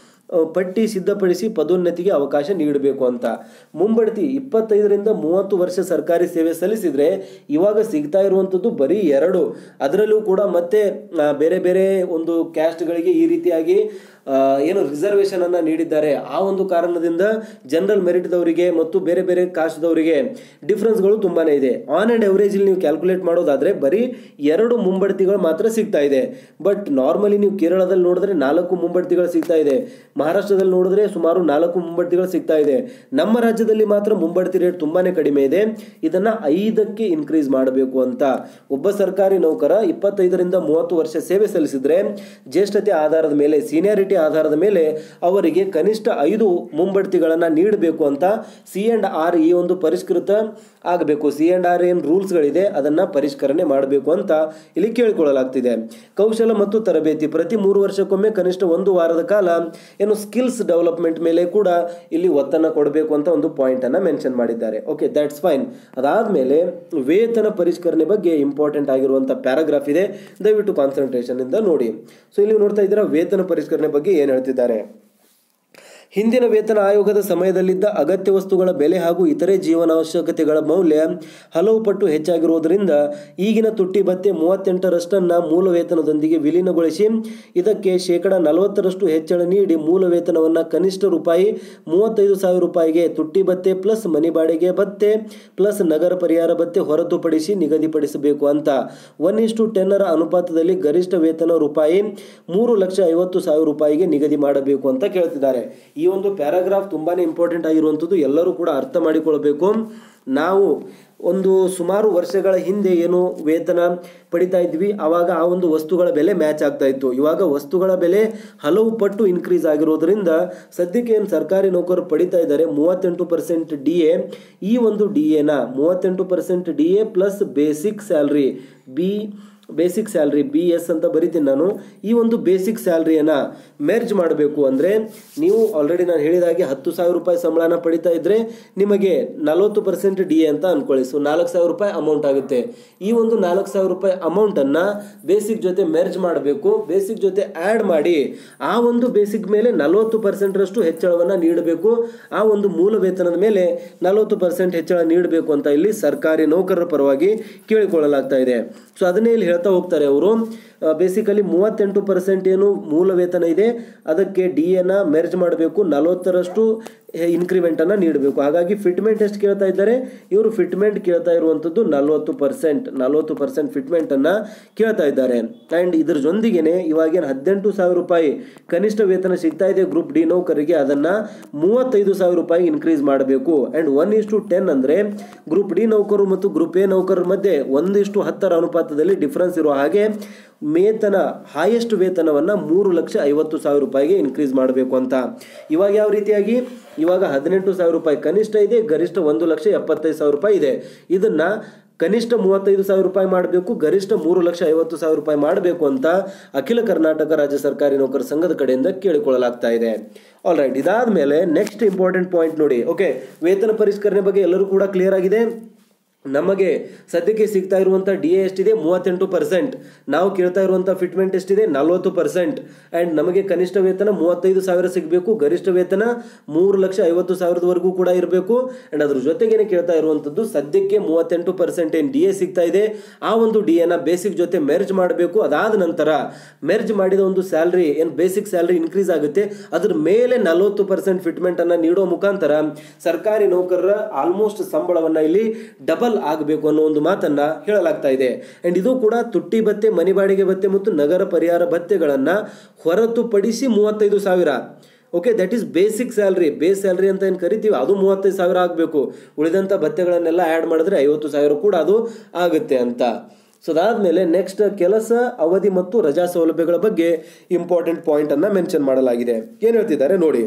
ಪಟ್ಟಿ ಸಿದ್ಧಪಡಿಸಿ ಪದೋನ್ನತಿಗೆ ಅವಕಾಶ ನೀಡಬೇಕು ಅಂತ ಮುಂಬಡ್ತಿ ಇಪ್ಪತ್ತೈದರಿಂದ ಮೂವತ್ತು ವರ್ಷ ಸರ್ಕಾರಿ ಸೇವೆ ಸಲ್ಲಿಸಿದ್ರೆ ಇವಾಗ ಸಿಗ್ತಾ ಇರುವಂಥದ್ದು ಬರೀ ಎರಡು ಅದರಲ್ಲೂ ಕೂಡ ಮತ್ತೆ ಬೇರೆ ಬೇರೆ ಒಂದು ಕ್ಯಾಸ್ಟ್ಗಳಿಗೆ ಈ ರೀತಿಯಾಗಿ ಏನು ರಿಸರ್ವೇಶನ್ ಅನ್ನ ನೀಡಿದ್ದಾರೆ ಆ ಒಂದು ಕಾರಣದಿಂದ ಜನರಲ್ ಮೆರಿಟ್ದವರಿಗೆ ಮತ್ತು ಬೇರೆ ಬೇರೆ ಕಾಸ್ಟ್ದವರಿಗೆ ಡಿಫ್ರೆನ್ಸ್ಗಳು ತುಂಬಾನೇ ಇದೆ ಆನ್ ಅಂಡ್ ಅವರೇಜ್ ನೀವು ಕ್ಯಾಲ್ಕುಲೇಟ್ ಮಾಡೋದಾದ್ರೆ ಬರೀ ಎರಡು ಮುಂಬಡ್ತಿಗಳು ಮಾತ್ರ ಸಿಗ್ತಾ ಇದೆ ಬಟ್ ನಾರ್ಮಲಿ ನೀವು ಕೇರಳದಲ್ಲಿ ನೋಡಿದ್ರೆ ನಾಲ್ಕು ಮುಂಬಡ್ತಿಗಳು ಸಿಗ್ತಾ ಇದೆ ಮಹಾರಾಷ್ಟ್ರದಲ್ಲಿ ನೋಡಿದ್ರೆ ಸುಮಾರು ನಾಲ್ಕು ಮುಂಬಡ್ತಿಗಳು ಸಿಗ್ತಾ ಇದೆ ನಮ್ಮ ರಾಜ್ಯದಲ್ಲಿ ಮಾತ್ರ ಮುಂಬಡ್ತಿ ರೇಟ್ ತುಂಬಾನೇ ಕಡಿಮೆ ಇದೆ ಇದನ್ನ ಐದಕ್ಕೆ ಇನ್ಕ್ರೀಸ್ ಮಾಡಬೇಕು ಅಂತ ಒಬ್ಬ ಸರ್ಕಾರಿ ನೌಕರ ಇಪ್ಪತ್ತೈದರಿಂದ ಮೂವತ್ತು ವರ್ಷ ಸೇವೆ ಸಲ್ಲಿಸಿದ್ರೆ ಜ್ಯೇಷ್ಠತೆ ಆಧಾರದ ಮೇಲೆ ಸೀನಿಯಾರಿಟಿ ಸೀನಿಯಾರಿಟಿ ಆಧಾರದ ಮೇಲೆ ಅವರಿಗೆ ಕನಿಷ್ಠ ಐದು ಮುಂಬಡ್ತಿಗಳನ್ನು ನೀಡಬೇಕು ಅಂತ ಸಿ ಆ್ಯಂಡ್ ಆರ್ ಈ ಒಂದು ಪರಿಷ್ಕೃತ ಆಗಬೇಕು ಸಿ ಆ್ಯಂಡ್ ಆರ್ ಏನು ರೂಲ್ಸ್ಗಳಿದೆ ಅದನ್ನು ಪರಿಷ್ಕರಣೆ ಮಾಡಬೇಕು ಅಂತ ಇಲ್ಲಿ ಕೇಳಿಕೊಳ್ಳಲಾಗ್ತಿದೆ ಕೌಶಲ ಮತ್ತು ತರಬೇತಿ ಪ್ರತಿ ಮೂರು ವರ್ಷಕ್ಕೊಮ್ಮೆ ಕನಿಷ್ಠ ಒಂದು ವಾರದ ಕಾಲ ಏನು ಸ್ಕಿಲ್ಸ್ ಡೆವಲಪ್ಮೆಂಟ್ ಮೇಲೆ ಕೂಡ ಇಲ್ಲಿ ಒತ್ತನ್ನು ಕೊಡಬೇಕು ಅಂತ ಒಂದು ಪಾಯಿಂಟನ್ನು ಮೆನ್ಷನ್ ಮಾಡಿದ್ದಾರೆ ಓಕೆ ದ್ಯಾಟ್ಸ್ ಫೈನ್ ಅದಾದಮೇಲೆ ವೇತನ ಪರಿಷ್ಕರಣೆ ಬಗ್ಗೆ ಇಂಪಾರ್ಟೆಂಟ್ ಆಗಿರುವಂಥ ಪ್ಯಾರಾಗ್ರಾಫ್ ಇದೆ ದಯವಿಟ್ಟು ಕಾನ್ಸಂಟ್ರೇಷನ್ ಇಂದ ನೋಡಿ ಸೊ ಇಲ್ಲಿ ನೋಡ್ತಾ ಇದ್ದೀರಾ ವೇತನ ಪರಿಷ್ಕರಣೆ ಬಗ್ಗೆ ಏನು ಹೇಳ್ತಿದ್ದಾರೆ ಹಿಂದಿನ ವೇತನ ಆಯೋಗದ ಸಮಯದಲ್ಲಿದ್ದ ಅಗತ್ಯ ವಸ್ತುಗಳ ಬೆಲೆ ಹಾಗೂ ಇತರೆ ಜೀವನಾವಶ್ಯಕತೆಗಳ ಮೌಲ್ಯ ಹಲವು ಪಟ್ಟು ಹೆಚ್ಚಾಗಿರುವುದರಿಂದ ಈಗಿನ ತುಟ್ಟಿ ಭತ್ಯೆ ಮೂವತ್ತೆಂಟರಷ್ಟನ್ನು ಮೂಲ ವೇತನದೊಂದಿಗೆ ವಿಲೀನಗೊಳಿಸಿ ಇದಕ್ಕೆ ಶೇಕಡ ನಲವತ್ತರಷ್ಟು ಹೆಚ್ಚಳ ನೀಡಿ ಮೂಲ ವೇತನವನ್ನು ಕನಿಷ್ಠ ರೂಪಾಯಿ ಮೂವತ್ತೈದು ಸಾವಿರ ರೂಪಾಯಿಗೆ ತುಟ್ಟಿ ಭತ್ಯೆ ಪ್ಲಸ್ ಮನಿ ಬಾಡಿಗೆ ಭತ್ಯೆ ಪ್ಲಸ್ ನಗರ ಪರಿಹಾರ ಭತ್ಯೆ ಹೊರತುಪಡಿಸಿ ನಿಗದಿಪಡಿಸಬೇಕು ಅಂತ ಒನ್ ಇಷ್ಟು ಟೆನ್ನರ ಅನುಪಾತದಲ್ಲಿ ಗರಿಷ್ಠ ವೇತನ ರೂಪಾಯಿ ಮೂರು ಲಕ್ಷ ಐವತ್ತು ಸಾವಿರ ರೂಪಾಯಿಗೆ ನಿಗದಿ ಮಾಡಬೇಕು ಅಂತ ಕೇಳ್ತಿದ್ದಾರೆ ಈ ಒಂದು ಪ್ಯಾರಾಗ್ರಾಫ್ ತುಂಬಾನೇ ಇಂಪಾರ್ಟೆಂಟ್ ಆಗಿರುವಂಥದ್ದು ಎಲ್ಲರೂ ಕೂಡ ಅರ್ಥ ಮಾಡಿಕೊಳ್ಬೇಕು ನಾವು ಒಂದು ಸುಮಾರು ವರ್ಷಗಳ ಹಿಂದೆ ಏನು ವೇತನ ಪಡಿತಾ ಇದ್ವಿ ಆವಾಗ ಆ ಒಂದು ವಸ್ತುಗಳ ಬೆಲೆ ಮ್ಯಾಚ್ ಆಗ್ತಾ ಇತ್ತು ಇವಾಗ ವಸ್ತುಗಳ ಬೆಲೆ ಹಲವು ಪಟ್ಟು ಇನ್ಕ್ರೀಸ್ ಆಗಿರೋದ್ರಿಂದ ಸದ್ಯಕ್ಕೆ ಏನು ಸರ್ಕಾರಿ ನೌಕರರು ಪಡಿತಾ ಇದ್ದಾರೆ ಮೂವತ್ತೆಂಟು ಪರ್ಸೆಂಟ್ ಡಿ ಎ ಈ ಒಂದು ಡಿ ಎನ ಮೂವತ್ತೆಂಟು percent D A plus basic salary B basic salary B S ಅಂತ ಬರಿತೀನಿ ನಾನು ಈ ಒಂದು ಬೇಸಿಕ್ ಸ್ಯಾಲ್ರಿಯನ್ನು ಮೆರ್ಜ್ ಮಾಡಬೇಕು ಅಂದರೆ ನೀವು ಆಲ್ರೆಡಿ ನಾನು ಹೇಳಿದಾಗೆ ಹತ್ತು ಸಾವಿರ ರೂಪಾಯಿ ಸಂಬಳನ ಪಡಿತಾ ಇದ್ದರೆ ನಿಮಗೆ ನಲವತ್ತು ಪರ್ಸೆಂಟ್ ಡಿ ಎ ಅಂತ ಅನ್ಕೊಳ್ಳಿ ಸೊ ನಾಲ್ಕು ಸಾವಿರ ರೂಪಾಯಿ ಅಮೌಂಟ್ ಆಗುತ್ತೆ ಈ ಒಂದು ನಾಲ್ಕು ಸಾವಿರ ರೂಪಾಯಿ ಅಮೌಂಟನ್ನು ಬೇಸಿಕ್ ಜೊತೆ ಮೆರ್ಜ್ ಮಾಡಬೇಕು ಬೇಸಿಕ್ ಜೊತೆ ಆ್ಯಡ್ ಮಾಡಿ ಆ ಒಂದು ಬೇಸಿಕ್ ಮೇಲೆ ನಲವತ್ತು ಪರ್ಸೆಂಟ್ರಷ್ಟು ಹೆಚ್ಚಳವನ್ನು ನೀಡಬೇಕು ಆ ಒಂದು ಮೂಲ ವೇತನದ ಮೇಲೆ ನಲವತ್ತು ಪರ್ಸೆಂಟ್ ಹೆಚ್ಚಳ ನೀಡಬೇಕು ಅಂತ ಇಲ್ಲಿ ಸರ್ಕಾರಿ ನೌಕರರ ಪರವಾಗಿ ಕೇಳಿಕೊಳ್ಳಲಾಗ್ತಾ ಇದೆ ಸೊ ಅದನ್ನೇ ಇಲ್ಲಿ ಹೇಳ್ತಾ ಹೋಗ್ತಾರೆ ಅವರು ಬೇಸಿಕಲಿ ಮೂವತ್ತೆಂಟು ಪರ್ಸೆಂಟ್ ಏನು ಮೂಲ ವೇತನ ಇದೆ ಅದಕ್ಕೆ ಡಿ ಎನ ಮೆರ್ಜ್ ಮಾಡಬೇಕು ನಲವತ್ತರಷ್ಟು ಇನ್ಕ್ರಿಮೆಂಟನ್ನು ನೀಡಬೇಕು ಹಾಗಾಗಿ ಫಿಟ್ಮೆಂಟ್ ಎಷ್ಟು ಕೇಳ್ತಾ ಇದ್ದಾರೆ ಇವರು ಫಿಟ್ಮೆಂಟ್ ಕೇಳ್ತಾ ಇರುವಂಥದ್ದು ನಲವತ್ತು ಪರ್ಸೆಂಟ್ ನಲವತ್ತು ಪರ್ಸೆಂಟ್ ಫಿಟ್ಮೆಂಟನ್ನು ಕೇಳ್ತಾ ಇದ್ದಾರೆ ಆ್ಯಂಡ್ ಇದ್ರ ಜೊತೆಗೇನೆ ಇವಾಗೇನು ಹದಿನೆಂಟು ಸಾವಿರ ರೂಪಾಯಿ ಕನಿಷ್ಠ ವೇತನ ಸಿಗ್ತಾ ಇದೆ ಗ್ರೂಪ್ ಡಿ ನೌಕರಿಗೆ ಅದನ್ನು ಮೂವತ್ತೈದು ಸಾವಿರ ರೂಪಾಯಿ ಇನ್ಕ್ರೀಸ್ ಮಾಡಬೇಕು ಆ್ಯಂಡ್ ಒನ್ ಇಷ್ಟು ಟೆನ್ ಅಂದರೆ ಗ್ರೂಪ್ ಡಿ ನೌಕರು ಮತ್ತು ಗ್ರೂಪ್ ಎ ನೌಕರರ ಮಧ್ಯೆ ಒಂದಿಷ್ಟು ಹತ್ತರ ಅನುಪಾತದಲ್ಲಿ ಡಿಫ್ರೆನ್ಸ್ ಇರುವ ಹಾಗೆ ವೇತನ ಹಾಯೆಸ್ಟ್ ವೇತನವನ್ನು ಮೂರು ಲಕ್ಷ ಐವತ್ತು ಸಾವಿರ ರೂಪಾಯಿಗೆ ಇನ್ಕ್ರೀಸ್ ಮಾಡಬೇಕು ಅಂತ ಇವಾಗ ಯಾವ ರೀತಿಯಾಗಿ ಇವಾಗ ಹದಿನೆಂಟು ಸಾವಿರ ರೂಪಾಯಿ ಕನಿಷ್ಠ ಇದೆ ಗರಿಷ್ಠ ಒಂದು ಲಕ್ಷ ಎಪ್ಪತ್ತೈದು ಸಾವಿರ ರೂಪಾಯಿ ಇದೆ ಇದನ್ನು ಕನಿಷ್ಠ ಮೂವತ್ತೈದು ಸಾವಿರ ರೂಪಾಯಿ ಮಾಡಬೇಕು ಗರಿಷ್ಠ ಮೂರು ಲಕ್ಷ ಐವತ್ತು ಸಾವಿರ ರೂಪಾಯಿ ಮಾಡಬೇಕು ಅಂತ ಅಖಿಲ ಕರ್ನಾಟಕ ರಾಜ್ಯ ಸರ್ಕಾರಿ ನೌಕರ ಸಂಘದ ಕಡೆಯಿಂದ ಕೇಳಿಕೊಳ್ಳಲಾಗ್ತಾ ಇದೆ ಆಲ್ ರೈಟ್ ಇದಾದ ಮೇಲೆ ನೆಕ್ಸ್ಟ್ ಇಂಪಾರ್ಟೆಂಟ್ ಪಾಯಿಂಟ್ ನೋಡಿ ಓಕೆ ವೇತನ ಪರಿಷ್ಕರಣೆ ಬಗ್ಗೆ ಎಲ್ಲರೂ ಕೂಡ ಕ್ಲಿಯರ್ ಆಗಿದೆ ನಮಗೆ ಸದ್ಯಕ್ಕೆ ಸಿಗ್ತಾ ಇರುವಂಥ ಡಿ ಎ ಎಷ್ಟಿದೆ ಮೂವತ್ತೆಂಟು ಪರ್ಸೆಂಟ್ ನಾವು ಕೇಳ್ತಾ ಇರುವಂಥ ಫಿಟ್ಮೆಂಟ್ ಎಷ್ಟಿದೆ ನಲ್ವತ್ತು ಪರ್ಸೆಂಟ್ ಆ್ಯಂಡ್ ನಮಗೆ ಕನಿಷ್ಠ ವೇತನ ಮೂವತ್ತೈದು ಸಾವಿರ ಸಿಗಬೇಕು ಗರಿಷ್ಠ ವೇತನ ಮೂರು ಲಕ್ಷ ಐವತ್ತು ಸಾವಿರದವರೆಗೂ ಕೂಡ ಇರಬೇಕು ಆ್ಯಂಡ್ ಅದ್ರ ಜೊತೆಗೇನೆ ಕೇಳ್ತಾ ಇರುವಂಥದ್ದು ಸದ್ಯಕ್ಕೆ ಮೂವತ್ತೆಂಟು ಪರ್ಸೆಂಟ್ ಏನು ಡಿ ಎ ಸಿಗ್ತಾ ಇದೆ ಆ ಒಂದು ಡಿ ಎನ ಬೇಸಿಕ್ ಜೊತೆ ಮೆರ್ಜ್ ಮಾಡಬೇಕು ಅದಾದ ನಂತರ ಮೆರ್ಜ್ ಮಾಡಿದ ಒಂದು ಸ್ಯಾಲ್ರಿ ಏನು ಬೇಸಿಕ್ ಸ್ಯಾಲ್ರಿ ಇನ್ಕ್ರೀಸ್ ಆಗುತ್ತೆ ಅದ್ರ ಮೇಲೆ ನಲವತ್ತು ಪರ್ಸೆಂಟ್ ಫಿಟ್ಮೆಂಟನ್ನು ನೀಡೋ ಮುಖಾಂತರ ಸರ್ಕಾರಿ ನೌಕರರ ಆಲ್ಮೋಸ್ಟ್ ಸಂಬಳವನ್ನು ಇಲ್ಲಿ ಡಬಲ್ ಆಗಬೇಕು ಅನ್ನೋ ಒಂದು ಮಾತನ್ನ ಹೇಳಲಾಗ್ತಾ ಇದೆ ಅಂಡ್ ಇದು ಕೂಡ ತುಟ್ಟಿ ಭತ್ಯೆ ಮನೆ ಬಾಡಿಗೆ ಭತ್ಯೆ ಮತ್ತು ನಗರ ಪರಿಹಾರ ಭತ್ಯೆಗಳನ್ನ ಹೊರತುಪಡಿಸಿ ಮೂವತ್ತೈದು ಸಾವಿರ okay that is basic salary base salary ಅಂತ ಏನು ಕರಿತೀವಿ ಅದು ಮೂವತ್ತೈದು ಸಾವಿರ ಆಗಬೇಕು ಉಳಿದಂಥ ಭತ್ಯೆಗಳನ್ನೆಲ್ಲ ಆ್ಯಡ್ ಮಾಡಿದ್ರೆ ಐವತ್ತು ಸಾವಿರ ಕೂಡ ಅದು ಆಗುತ್ತೆ ಅಂತ ಸೊ ಅದಾದಮೇಲೆ ನೆಕ್ಸ್ಟ್ ಕೆಲಸ ಅವಧಿ ಮತ್ತು ರಜಾ ಸೌಲಭ್ಯಗಳ ಬಗ್ಗೆ ಇಂಪಾರ್ಟೆಂಟ್ ಪಾಯಿಂಟನ್ನು ಮೆನ್ಷನ್ ಮಾಡಲಾಗಿದೆ ಏನು ಹೇಳ್ತಿದ್ದಾರೆ ನೋಡಿ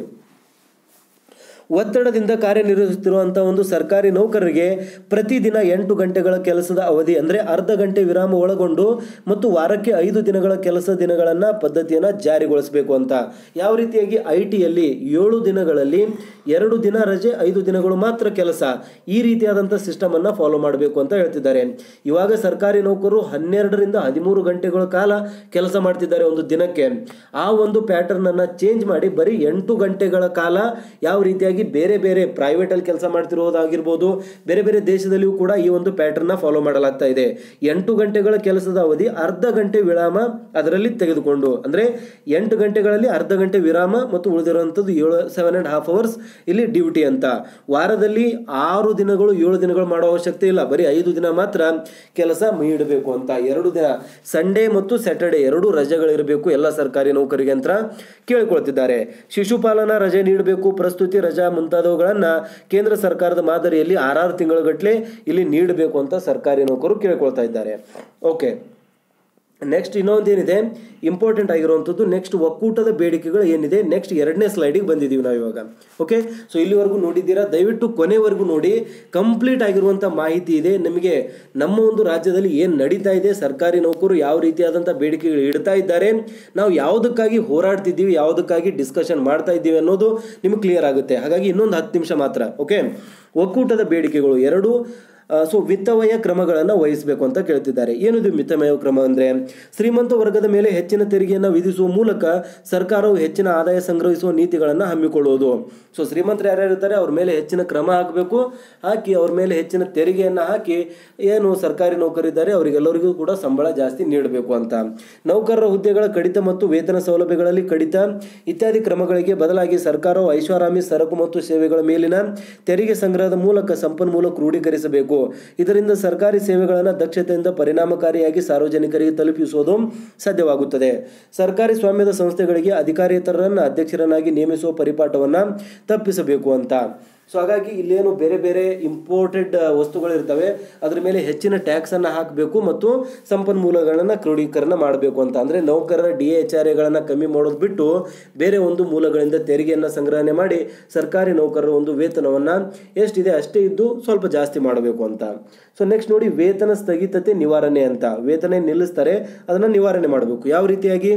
ಒತ್ತಡದಿಂದ ಕಾರ್ಯನಿರ್ವಹಿಸುತ್ತಿರುವಂಥ ಒಂದು ಸರ್ಕಾರಿ ನೌಕರರಿಗೆ ಪ್ರತಿದಿನ ಎಂಟು ಗಂಟೆಗಳ ಕೆಲಸದ ಅವಧಿ ಅಂದರೆ ಅರ್ಧ ಗಂಟೆ ವಿರಾಮ ಒಳಗೊಂಡು ಮತ್ತು ವಾರಕ್ಕೆ ಐದು ದಿನಗಳ ಕೆಲಸ ದಿನಗಳನ್ನು ಪದ್ಧತಿಯನ್ನು ಜಾರಿಗೊಳಿಸಬೇಕು ಅಂತ ಯಾವ ರೀತಿಯಾಗಿ ಐ ಟಿಯಲ್ಲಿ ಏಳು ದಿನಗಳಲ್ಲಿ ಎರಡು ದಿನ ರಜೆ ಐದು ದಿನಗಳು ಮಾತ್ರ ಕೆಲಸ ಈ ರೀತಿಯಾದಂಥ ಸಿಸ್ಟಮನ್ನು ಫಾಲೋ ಮಾಡಬೇಕು ಅಂತ ಹೇಳ್ತಿದ್ದಾರೆ ಇವಾಗ ಸರ್ಕಾರಿ ನೌಕರರು ಹನ್ನೆರಡರಿಂದ ಹದಿಮೂರು ಗಂಟೆಗಳ ಕಾಲ ಕೆಲಸ ಮಾಡ್ತಿದ್ದಾರೆ ಒಂದು ದಿನಕ್ಕೆ ಆ ಒಂದು ಪ್ಯಾಟರ್ನನ್ನು ಚೇಂಜ್ ಮಾಡಿ ಬರೀ ಎಂಟು ಗಂಟೆಗಳ ಕಾಲ ಯಾವ ರೀತಿಯಾಗಿ ಬೇರೆ ಬೇರೆ ಪ್ರೈವೇಟಲ್ಲಿ ಕೆಲಸ ಮಾಡ್ತಿರೋದಾಗಿರ್ಬೋದು ಬೇರೆ ಬೇರೆ ದೇಶದಲ್ಲಿಯೂ ಕೂಡ ಈ ಒಂದು ಪ್ಯಾಟರ್ನ ಫಾಲೋ ಮಾಡಲಾಗ್ತಾ ಇದೆ ಎಂಟು ಗಂಟೆಗಳ ಕೆಲಸದ ಅವಧಿ ಅರ್ಧ ಗಂಟೆ ವಿರಾಮ ಅದರಲ್ಲಿ ತೆಗೆದುಕೊಂಡು ಅಂದರೆ ಎಂಟು ಗಂಟೆಗಳಲ್ಲಿ ಅರ್ಧ ಗಂಟೆ ವಿರಾಮ ಮತ್ತು ಉಳಿದಿರುವಂಥದ್ದು ಏಳು ಸೆವೆನ್ ಆ್ಯಂಡ್ ಹಾಫ್ ಅವರ್ಸ್ ಇಲ್ಲಿ ಡ್ಯೂಟಿ ಅಂತ ವಾರದಲ್ಲಿ ಆರು ದಿನಗಳು ಏಳು ದಿನಗಳು ಮಾಡೋ ಅವಶ್ಯಕತೆ ಇಲ್ಲ ಬರೀ ಐದು ದಿನ ಮಾತ್ರ ಕೆಲಸ ನೀಡಬೇಕು ಅಂತ ಎರಡು ದಿನ ಸಂಡೇ ಮತ್ತು ಸ್ಯಾಟರ್ಡೆ ಎರಡು ರಜೆಗಳಿರಬೇಕು ಎಲ್ಲ ಸರ್ಕಾರಿ ನೌಕರಿಗೆ ಅಂತ ಕೇಳಿಕೊಳ್ತಿದ್ದಾರೆ ಶಿಶುಪಾಲನಾ ರಜೆ ನೀಡಬೇಕು ಪ್ರಸ್ತುತಿ ರಜಾ ಮುಂತಾದವುಗಳನ್ನು ಕೇಂದ್ರ ಸರ್ಕಾರದ ಮಾದರಿಯಲ್ಲಿ ಆರಾರು ತಿಂಗಳ ಗಟ್ಟಲೆ ಇಲ್ಲಿ ನೀಡಬೇಕು ಅಂತ ಸರ್ಕಾರಿ ನೌಕರು ಕೇಳ್ಕೊಳ್ತಾ ಇದ್ದಾರೆ ಓಕೆ ನೆಕ್ಸ್ಟ್ ಇನ್ನೊಂದು ಏನಿದೆ ಇಂಪಾರ್ಟೆಂಟ್ ಆಗಿರುವಂಥದ್ದು ನೆಕ್ಸ್ಟ್ ಒಕ್ಕೂಟದ ಬೇಡಿಕೆಗಳು ಏನಿದೆ ನೆಕ್ಸ್ಟ್ ಎರಡನೇ ಸ್ಲೈಡಿಗೆ ಬಂದಿದ್ದೀವಿ ನಾವು ಇವಾಗ ಓಕೆ ಸೊ ಇಲ್ಲಿವರೆಗೂ ನೋಡಿದ್ದೀರಾ ದಯವಿಟ್ಟು ಕೊನೆವರೆಗೂ ನೋಡಿ ಕಂಪ್ಲೀಟ್ ಆಗಿರುವಂಥ ಮಾಹಿತಿ ಇದೆ ನಿಮಗೆ ನಮ್ಮ ಒಂದು ರಾಜ್ಯದಲ್ಲಿ ಏನು ನಡೀತಾ ಇದೆ ಸರ್ಕಾರಿ ನೌಕರು ಯಾವ ರೀತಿಯಾದಂಥ ಬೇಡಿಕೆಗಳು ಇಡ್ತಾ ಇದ್ದಾರೆ ನಾವು ಯಾವುದಕ್ಕಾಗಿ ಹೋರಾಡ್ತಿದ್ದೀವಿ ಯಾವುದಕ್ಕಾಗಿ ಡಿಸ್ಕಷನ್ ಮಾಡ್ತಾ ಇದ್ದೀವಿ ಅನ್ನೋದು ನಿಮ್ಗೆ ಕ್ಲಿಯರ್ ಆಗುತ್ತೆ ಹಾಗಾಗಿ ಇನ್ನೊಂದು ಹತ್ತು ನಿಮಿಷ ಮಾತ್ರ ಓಕೆ ಒಕ್ಕೂಟದ ಬೇಡಿಕೆಗಳು ಎರಡು ಸೊ ವಿತ್ತಮಯ ಕ್ರಮಗಳನ್ನು ವಹಿಸಬೇಕು ಅಂತ ಕೇಳ್ತಿದ್ದಾರೆ ಏನಿದು ಮಿತಮಯ ಕ್ರಮ ಅಂದರೆ ಶ್ರೀಮಂತ ವರ್ಗದ ಮೇಲೆ ಹೆಚ್ಚಿನ ತೆರಿಗೆಯನ್ನು ವಿಧಿಸುವ ಮೂಲಕ ಸರ್ಕಾರವು ಹೆಚ್ಚಿನ ಆದಾಯ ಸಂಗ್ರಹಿಸುವ ನೀತಿಗಳನ್ನು ಹಮ್ಮಿಕೊಳ್ಳುವುದು ಸೊ ಶ್ರೀಮಂತರು ಯಾರ್ಯಾರು ಇರ್ತಾರೆ ಅವ್ರ ಮೇಲೆ ಹೆಚ್ಚಿನ ಕ್ರಮ ಹಾಕಬೇಕು ಹಾಕಿ ಅವ್ರ ಮೇಲೆ ಹೆಚ್ಚಿನ ತೆರಿಗೆಯನ್ನು ಹಾಕಿ ಏನು ಸರ್ಕಾರಿ ನೌಕರಿದ್ದಾರೆ ಅವರಿಗೆಲ್ಲರಿಗೂ ಕೂಡ ಸಂಬಳ ಜಾಸ್ತಿ ನೀಡಬೇಕು ಅಂತ ನೌಕರರ ಹುದ್ದೆಗಳ ಕಡಿತ ಮತ್ತು ವೇತನ ಸೌಲಭ್ಯಗಳಲ್ಲಿ ಕಡಿತ ಇತ್ಯಾದಿ ಕ್ರಮಗಳಿಗೆ ಬದಲಾಗಿ ಸರ್ಕಾರವು ಐಷಾರಾಮಿ ಸರಕು ಮತ್ತು ಸೇವೆಗಳ ಮೇಲಿನ ತೆರಿಗೆ ಸಂಗ್ರಹದ ಮೂಲಕ ಸಂಪನ್ಮೂಲ ಕ್ರೋಢೀಕರಿಸಬೇಕು ಇದರಿಂದ ಸರ್ಕಾರಿ ಸೇವೆಗಳನ್ನು ದಕ್ಷತೆಯಿಂದ ಪರಿಣಾಮಕಾರಿಯಾಗಿ ಸಾರ್ವಜನಿಕರಿಗೆ ತಲುಪಿಸುವುದು ಸಾಧ್ಯವಾಗುತ್ತದೆ ಸರ್ಕಾರಿ ಸ್ವಾಮ್ಯದ ಸಂಸ್ಥೆಗಳಿಗೆ ಅಧಿಕಾರಿಯೇತರರನ್ನು ಅಧ್ಯಕ್ಷರನ್ನಾಗಿ ನೇಮಿಸುವ ಪರಿಪಾಠವನ್ನು ತಪ್ಪಿಸಬೇಕು ಅಂತ ಸೊ ಹಾಗಾಗಿ ಇಲ್ಲೇನು ಬೇರೆ ಬೇರೆ ಇಂಪೋರ್ಟೆಡ್ ವಸ್ತುಗಳಿರ್ತವೆ ಅದ್ರ ಮೇಲೆ ಹೆಚ್ಚಿನ ಟ್ಯಾಕ್ಸನ್ನು ಹಾಕಬೇಕು ಮತ್ತು ಸಂಪನ್ಮೂಲಗಳನ್ನು ಕ್ರೋಢೀಕರಣ ಮಾಡಬೇಕು ಅಂತ ಅಂದರೆ ನೌಕರರ ಡಿ ಎಚ್ ಆರ್ ಎಗಳನ್ನು ಕಮ್ಮಿ ಮಾಡೋದು ಬಿಟ್ಟು ಬೇರೆ ಒಂದು ಮೂಲಗಳಿಂದ ತೆರಿಗೆಯನ್ನು ಸಂಗ್ರಹಣೆ ಮಾಡಿ ಸರ್ಕಾರಿ ನೌಕರರ ಒಂದು ವೇತನವನ್ನು ಎಷ್ಟಿದೆ ಅಷ್ಟೇ ಇದ್ದು ಸ್ವಲ್ಪ ಜಾಸ್ತಿ ಮಾಡಬೇಕು ಅಂತ ಸೊ ನೆಕ್ಸ್ಟ್ ನೋಡಿ ವೇತನ ಸ್ಥಗಿತತೆ ನಿವಾರಣೆ ಅಂತ ವೇತನ ನಿಲ್ಲಿಸ್ತಾರೆ ಅದನ್ನು ನಿವಾರಣೆ ಮಾಡಬೇಕು ಯಾವ ರೀತಿಯಾಗಿ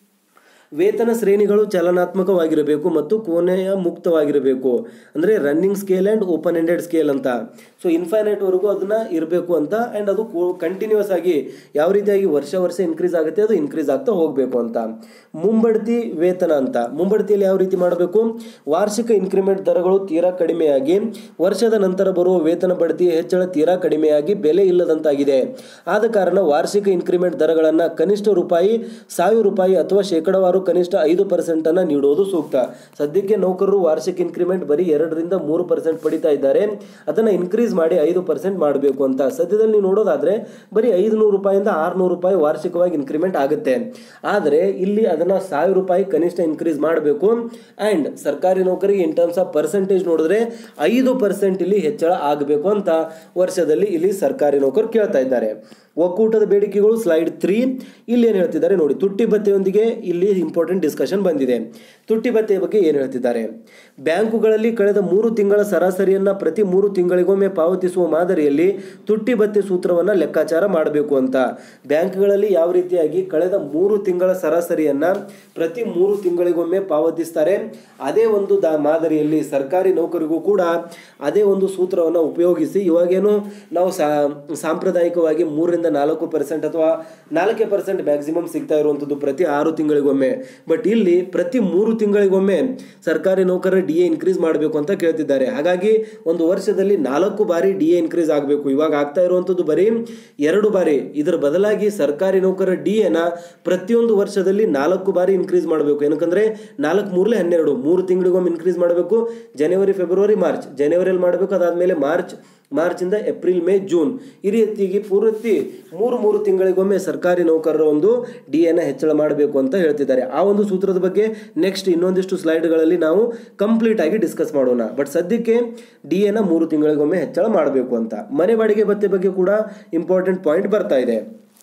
ವೇತನ ಶ್ರೇಣಿಗಳು ಚಲನಾತ್ಮಕವಾಗಿರಬೇಕು ಮತ್ತು ಕೋಣೆಯ ಮುಕ್ತವಾಗಿರಬೇಕು ಅಂದರೆ running scale and open ended scale ಅಂತ ಸೊ ಇನ್ಫೈನೈಟ್ವರೆಗೂ ಅದನ್ನ ಇರಬೇಕು ಅಂತ ಆ್ಯಂಡ್ ಅದು ಕಂಟಿನ್ಯೂಸ್ ಆಗಿ ಯಾವ ರೀತಿಯಾಗಿ ವರ್ಷ ವರ್ಷ ಇನ್ಕ್ರೀಸ್ ಆಗುತ್ತೆ ಅದು ಇನ್ಕ್ರೀಸ್ ಆಗ್ತಾ ಹೋಗಬೇಕು ಅಂತ ಮುಂಬಡ್ತಿ ವೇತನ ಅಂತ ಮುಂಬಡ್ತಿಯಲ್ಲಿ ಯಾವ ರೀತಿ ಮಾಡಬೇಕು ವಾರ್ಷಿಕ ಇನ್ಕ್ರಿಮೆಂಟ್ ದರಗಳು ತೀರಾ ಕಡಿಮೆಯಾಗಿ ವರ್ಷದ ನಂತರ ಬರುವ ವೇತನ ಬಡ್ತಿ ಹೆಚ್ಚಳ ತೀರಾ ಕಡಿಮೆಯಾಗಿ ಬೆಲೆ ಇಲ್ಲದಂತಾಗಿದೆ ಆದ ಕಾರಣ ವಾರ್ಷಿಕ ಇನ್ಕ್ರಿಮೆಂಟ್ ದರಗಳನ್ನು ಕನಿಷ್ಠ ರೂಪಾಯಿ ಸಾವಿರ ರೂಪಾಯಿ ಅಥವಾ ಶೇಕಡವಾರು ಕನಿಷ್ಠ ಐದು ಪರ್ಸೆಂಟ್ ಅನ್ನ ನೀಡುವುದು ಸೂಕ್ತ ಸದ್ಯಕ್ಕೆ ನೌಕರರು ವಾರ್ಷಿಕ ಇನ್ಕ್ರಿಮೆಂಟ್ ಬರೀ ಎರಡರಿಂದ ಮೂರು ಪರ್ಸೆಂಟ್ ಪಡಿತಾ ಇದ್ದಾರೆ ಅದನ್ನ ಇನ್ಕ್ರೀಸ್ ಮಾಡಿ ಐದು ಪರ್ಸೆಂಟ್ ಮಾಡಬೇಕು ಅಂತ ಸದ್ಯದಲ್ಲಿ ನೀವು ನೋಡೋದಾದ್ರೆ ಬರೀ ಐದುನೂರು ರೂಪಾಯಿಂದ ಆರುನೂರು ರೂಪಾಯಿ ವಾರ್ಷಿಕವಾಗಿ ಇನ್ಕ್ರಿಮೆಂಟ್ ಆಗುತ್ತೆ ಆದರೆ ಇಲ್ಲಿ ಅದನ್ನ ಸಾವಿರ ರೂಪಾಯಿ ಕನಿಷ್ಠ ಇನ್ಕ್ರೀಸ್ ಮಾಡಬೇಕು ಅಂಡ್ ಸರ್ಕಾರಿ ನೌಕರಿಗೆ ಇನ್ ಟರ್ಮ್ಸ್ ಆಫ್ ಪರ್ಸೆಂಟೇಜ್ ನೋಡಿದ್ರೆ ಐದು ಪರ್ಸೆಂಟ್ ಇಲ್ಲಿ ಹೆಚ್ಚಳ ಆಗಬೇಕು ಅಂತ ವರ್ಷದಲ್ಲಿ ಇಲ್ಲಿ ಸರ್ಕಾರಿ ನೌಕರು ಕೇಳ್ತಾ ಇದ್ದಾರೆ ಒಕ್ಕೂಟದ ಬೇಡಿಕೆಗಳು ಸ್ಲೈಡ್ ತ್ರೀ ಇಲ್ಲಿ ಏನು ಹೇಳ್ತಿದ್ದಾರೆ ನೋಡಿ ತುಟ್ಟಿ ಭತ್ತೆಯೊಂದಿಗೆ ಇಲ್ಲಿ ಇಂಪಾರ್ಟೆಂಟ್ ಡಿಸ್ಕಷನ್ ಬಂದಿದೆ ತುಟ್ಟಿ ಭತ್ತೆಯ ಬಗ್ಗೆ ಏನು ಹೇಳ್ತಿದ್ದಾರೆ ಬ್ಯಾಂಕುಗಳಲ್ಲಿ ಕಳೆದ ಮೂರು ತಿಂಗಳ ಸರಾಸರಿಯನ್ನ ಪ್ರತಿ ಮೂರು ತಿಂಗಳಿಗೊಮ್ಮೆ ಪಾವತಿಸುವ ಮಾದರಿಯಲ್ಲಿ ತುಟ್ಟಿ ಭತ್ಯೆ ಸೂತ್ರವನ್ನ ಲೆಕ್ಕಾಚಾರ ಮಾಡಬೇಕು ಅಂತ ಬ್ಯಾಂಕ್ಗಳಲ್ಲಿ ಯಾವ ರೀತಿಯಾಗಿ ಕಳೆದ ಮೂರು ತಿಂಗಳ ಸರಾಸರಿಯನ್ನ ಪ್ರತಿ ಮೂರು ತಿಂಗಳಿಗೊಮ್ಮೆ ಪಾವತಿಸ್ತಾರೆ ಅದೇ ಒಂದು ದ ಮಾದರಿಯಲ್ಲಿ ಸರ್ಕಾರಿ ನೌಕರಿಗೂ ಕೂಡ ಅದೇ ಒಂದು ಸೂತ್ರವನ್ನು ಉಪಯೋಗಿಸಿ ಇವಾಗೇನು ನಾವು ಸಾ ಸಾಂಪ್ರದಾಯಿಕವಾಗಿ ಮೂರರಿಂದ ನಾಲ್ಕು ಪರ್ಸೆಂಟ್ ಅಥವಾ ನಾಲ್ಕೇ ಪರ್ಸೆಂಟ್ ಮ್ಯಾಕ್ಸಿಮಮ್ ಸಿಗ್ತಾ ಇರುವಂಥದ್ದು ಪ್ರತಿ ಆರು ತಿಂಗಳಿಗೊಮ್ಮೆ ಬಟ್ ಇಲ್ಲಿ ಪ್ರತಿ ಮೂರು ತಿಂಗಳಿಗೊಮ್ಮೆ ಸರ್ಕಾರಿ ನೌಕರರ ಡಿ ಎ ಇನ್ಕ್ರೀಸ್ ಮಾಡಬೇಕು ಅಂತ ಕೇಳ್ತಿದ್ದಾರೆ ಹಾಗಾಗಿ ಒಂದು ವರ್ಷದಲ್ಲಿ ನಾಲ್ಕು ಬಾರಿ ಡಿ ಎ ಇನ್ಕ್ರೀಸ್ ಆಗಬೇಕು ಇವಾಗ ಆಗ್ತಾ ಇರುವಂಥದ್ದು ಬರೀ ಎರಡು ಬಾರಿ ಇದರ ಬದಲಾಗಿ ಸರ್ಕಾರಿ ನೌಕರರ ಡಿ ಎನ ಪ್ರತಿಯೊಂದು ವರ್ಷದಲ್ಲಿ ನಾಲ್ಕು ಬಾರಿ ಇನ್ಕ್ರೀಸ್ ಮಾಡಬೇಕು ಏನಕ್ಕಂದ್ರೆ ನಾಲ್ಕು ಮೂರಲೆ ಹನ್ನೆರಡು ಮೂರು ತಿಂಗಳಿಗೊಮ್ಮೆ ಇನ್ಕ್ರೀಸ್ ಮಾಡಬೇಕು ಜನವರಿ ಫೆಬ್ರವರಿ ಮಾರ್ಚ್ ಜನವರಿಯಲ್ಲಿ ಮಾಡಬೇಕು ಅದಾದಮೇಲೆ ಮಾರ್ಚ್ ಮಾರ್ಚಿಂದ ಏಪ್ರಿಲ್ ಮೇ ಜೂನ್ ಈ ರೀತಿಯಾಗಿ ಪೂರ್ತಿ ಮೂರು ಮೂರು ತಿಂಗಳಿಗೊಮ್ಮೆ ಸರ್ಕಾರಿ ನೌಕರರ ಒಂದು ಡಿ ಎನ ಹೆಚ್ಚಳ ಮಾಡಬೇಕು ಅಂತ ಹೇಳ್ತಿದ್ದಾರೆ ಆ ಒಂದು ಸೂತ್ರದ ಬಗ್ಗೆ ನೆಕ್ಸ್ಟ್ ಇನ್ನೊಂದಿಷ್ಟು ಸ್ಲೈಡ್ಗಳಲ್ಲಿ ನಾವು ಕಂಪ್ಲೀಟ್ ಆಗಿ ಡಿಸ್ಕಸ್ ಮಾಡೋಣ ಬಟ್ ಸದ್ಯಕ್ಕೆ ಡಿ ಎನ ಮೂರು ತಿಂಗಳಿಗೊಮ್ಮೆ ಹೆಚ್ಚಳ ಮಾಡಬೇಕು ಅಂತ ಮನೆ ಬಾಡಿಗೆ ಭತ್ಯೆ ಬಗ್ಗೆ ಕೂಡ ಇಂಪಾರ್ಟೆಂಟ್ ಪಾಯಿಂಟ್ ಬರ್ತಾ ಇದೆ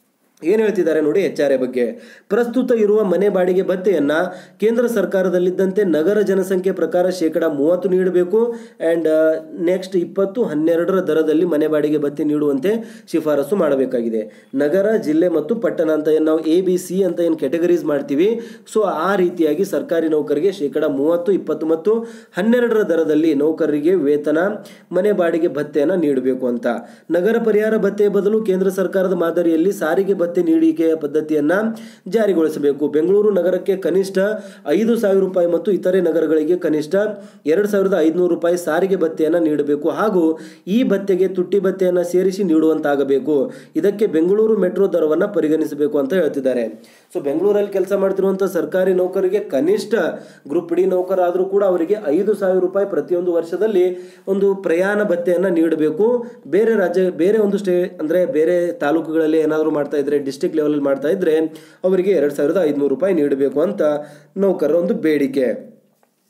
ಏನು ಹೇಳ್ತಿದ್ದಾರೆ ನೋಡಿ ಎಚ್ ಆರ್ ಎ ಬಗ್ಗೆ ಪ್ರಸ್ತುತ ಇರುವ ಮನೆ ಬಾಡಿಗೆ ಭತ್ಯೆಯನ್ನ ಕೇಂದ್ರ ಸರ್ಕಾರದಲ್ಲಿದ್ದಂತೆ ನಗರ ಜನಸಂಖ್ಯೆ ಪ್ರಕಾರ ಶೇಕಡ ಮೂವತ್ತು ನೀಡಬೇಕು ಆ್ಯಂಡ್ ನೆಕ್ಸ್ಟ್ ಇಪ್ಪತ್ತು ಹನ್ನೆರಡರ ದರದಲ್ಲಿ ಮನೆ ಬಾಡಿಗೆ ಭತ್ಯೆ ನೀಡುವಂತೆ ಶಿಫಾರಸು ಮಾಡಬೇಕಾಗಿದೆ ನಗರ ಜಿಲ್ಲೆ ಮತ್ತು ಪಟ್ಟಣ ಅಂತ ಏನು ನಾವು ಎ ಬಿ ಸಿ ಅಂತ ಏನು ಕೆಟಗರೀಸ್ ಮಾಡ್ತೀವಿ ಸೊ ಆ ರೀತಿಯಾಗಿ ಸರ್ಕಾರಿ ನೌಕರಿಗೆ ಶೇಕಡ ಮೂವತ್ತು ಇಪ್ಪತ್ತು ಮತ್ತು ಹನ್ನೆರಡರ ದರದಲ್ಲಿ ನೌಕರರಿಗೆ ವೇತನ ಮನೆ ಬಾಡಿಗೆ ಭತ್ಯೆಯನ್ನು ನೀಡಬೇಕು ಅಂತ ನಗರ ಪರಿಹಾರ ಭತ್ಯೆ ಬದಲು ಕೇಂದ್ರ ಸರ್ಕಾರದ ಮಾದರಿಯಲ್ಲಿ ಸಾರಿಗೆ ಭತ್ಯೆ ನೀಡಿಕೆಯ ಪದ್ಧತಿಯನ್ನ ಜಾರಿಗೊಳಿಸಬೇಕು ಬೆಂಗಳೂರು ನಗರಕ್ಕೆ ಕನಿಷ್ಠ ಐದು ಸಾವಿರ ರೂಪಾಯಿ ಮತ್ತು ಇತರೆ ನಗರಗಳಿಗೆ ಕನಿಷ್ಠ ಎರಡು ಸಾವಿರದ ಐದುನೂರು ರೂಪಾಯಿ ಸಾರಿಗೆ ಭತ್ಯೆಯನ್ನು ನೀಡಬೇಕು ಹಾಗೂ ಈ ಭತ್ಯೆಗೆ ತುಟ್ಟಿ ಭತ್ಯೆಯನ್ನು ಸೇರಿಸಿ ನೀಡುವಂತಾಗಬೇಕು ಇದಕ್ಕೆ ಬೆಂಗಳೂರು ಮೆಟ್ರೋ ದರವನ್ನು ಪರಿಗಣಿಸಬೇಕು ಅಂತ ಹೇಳ್ತಿದ್ದಾರೆ ಸೊ ಬೆಂಗಳೂರಲ್ಲಿ ಕೆಲಸ ಮಾಡ್ತಿರುವಂಥ ಸರ್ಕಾರಿ ನೌಕರಿಗೆ ಕನಿಷ್ಠ ಗ್ರೂಪ್ ಡಿ ನೌಕರ ಆದರೂ ಕೂಡ ಅವರಿಗೆ ಐದು ಸಾವಿರ ರೂಪಾಯಿ ಪ್ರತಿಯೊಂದು ವರ್ಷದಲ್ಲಿ ಒಂದು ಪ್ರಯಾಣ ಭತ್ಯೆಯನ್ನು ನೀಡಬೇಕು ಬೇರೆ ರಾಜ್ಯ ಬೇರೆ ಒಂದು ಸ್ಟೇ ಅಂದರೆ ಬೇರೆ ತಾಲೂಕುಗಳಲ್ಲಿ ಏನಾದರೂ ಮಾಡ್ತಾ ಇದ್ರೆ ಡಿಸ್ಟಿಕ್ ಲೆವೆಲಲ್ಲಿ ಮಾಡ್ತಾ ಇದ್ರೆ ಅವರಿಗೆ ಎರಡು ಸಾವಿರದ ಐದುನೂರು ರೂಪಾಯಿ ನೀಡಬೇಕು ಅಂತ ನೌಕರರ ಒಂದು ಬೇಡಿಕೆ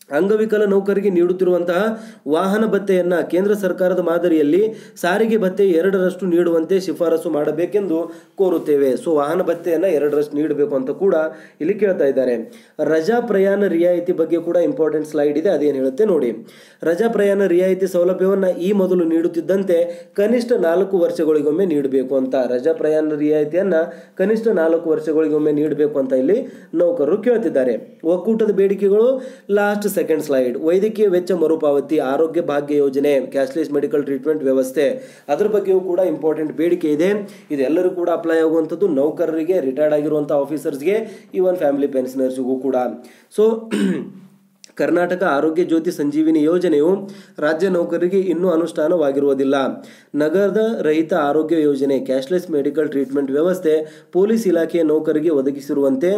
ಅಂಗವಿಕಲ ನೌಕರಿಗೆ ನೀಡುತ್ತಿರುವಂತಹ ವಾಹನ ಭತ್ಯೆಯನ್ನ ಕೇಂದ್ರ ಸರ್ಕಾರದ ಮಾದರಿಯಲ್ಲಿ ಸಾರಿಗೆ ಭತ್ಯೆ ಎರಡರಷ್ಟು ನೀಡುವಂತೆ ಶಿಫಾರಸು ಮಾಡಬೇಕೆಂದು ಕೋರುತ್ತೇವೆ ಸೊ ವಾಹನ ಭತ್ಯೆಯನ್ನ ಎರಡರಷ್ಟು ನೀಡಬೇಕು ಅಂತ ಕೂಡ ಇಲ್ಲಿ ಕೇಳ್ತಾ ಇದ್ದಾರೆ ರಜಾ ಪ್ರಯಾಣ ರಿಯಾಯಿತಿ ಬಗ್ಗೆ ಕೂಡ ಇಂಪಾರ್ಟೆಂಟ್ ಸ್ಲೈಡ್ ಇದೆ ಅದೇನು ಹೇಳುತ್ತೆ ನೋಡಿ ರಜಾ ಪ್ರಯಾಣ ರಿಯಾಯಿತಿ ಸೌಲಭ್ಯವನ್ನ ಈ ಮೊದಲು ನೀಡುತ್ತಿದ್ದಂತೆ ಕನಿಷ್ಠ ನಾಲ್ಕು ವರ್ಷಗಳಿಗೊಮ್ಮೆ ನೀಡಬೇಕು ಅಂತ ರಜಾ ಪ್ರಯಾಣ ರಿಯಾಯಿತಿಯನ್ನ ಕನಿಷ್ಠ ನಾಲ್ಕು ವರ್ಷಗಳಿಗೊಮ್ಮೆ ನೀಡಬೇಕು ಅಂತ ಇಲ್ಲಿ ನೌಕರರು ಕೇಳ್ತಿದ್ದಾರೆ ಒಕ್ಕೂಟದ ಬೇಡಿಕೆಗಳು ಲಾಸ್ಟ್ ಸೆಕೆಂಡ್ ಸ್ಲೈಡ್ ವೈದ್ಯಕೀಯ ವೆಚ್ಚ ಮರುಪಾವತಿ ಆರೋಗ್ಯ ಭಾಗ್ಯ ಯೋಜನೆ ಕ್ಯಾಶ್ಲೆಸ್ ಮೆಡಿಕಲ್ ಟ್ರೀಟ್ಮೆಂಟ್ ವ್ಯವಸ್ಥೆ ಅದ್ರ ಬಗ್ಗೆಯೂ ಕೂಡ ಇಂಪಾರ್ಟೆಂಟ್ ಬೇಡಿಕೆ ಇದೆ ಇದೆಲ್ಲರೂ ಕೂಡ ಅಪ್ಲೈ ಆಗುವಂಥದ್ದು ನೌಕರರಿಗೆ ರಿಟೈರ್ಡ್ ಆಗಿರುವಂಥ ಆಫೀಸರ್ಸ್ಗೆ ಈವನ್ ಫ್ಯಾಮಿಲಿ ಪೆನ್ಷನರ್ಸ್ಗೂ ಕೂಡ ಸೊ ಕರ್ನಾಟಕ ಆರೋಗ್ಯ ಜ್ಯೋತಿ ಸಂಜೀವಿನಿ ಯೋಜನೆಯು ರಾಜ್ಯ ನೌಕರರಿಗೆ ಇನ್ನೂ ಅನುಷ್ಠಾನವಾಗಿರುವುದಿಲ್ಲ ನಗರದ ರಹಿತ ಆರೋಗ್ಯ ಯೋಜನೆ ಕ್ಯಾಶ್ಲೆಸ್ ಮೆಡಿಕಲ್ ಟ್ರೀಟ್ಮೆಂಟ್ ವ್ಯವಸ್ಥೆ ಪೊಲೀಸ್ ಇಲಾಖೆಯ ನೌಕರರಿಗೆ ಒದಗಿಸಿರುವಂತೆ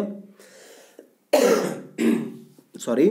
ಸಾರಿ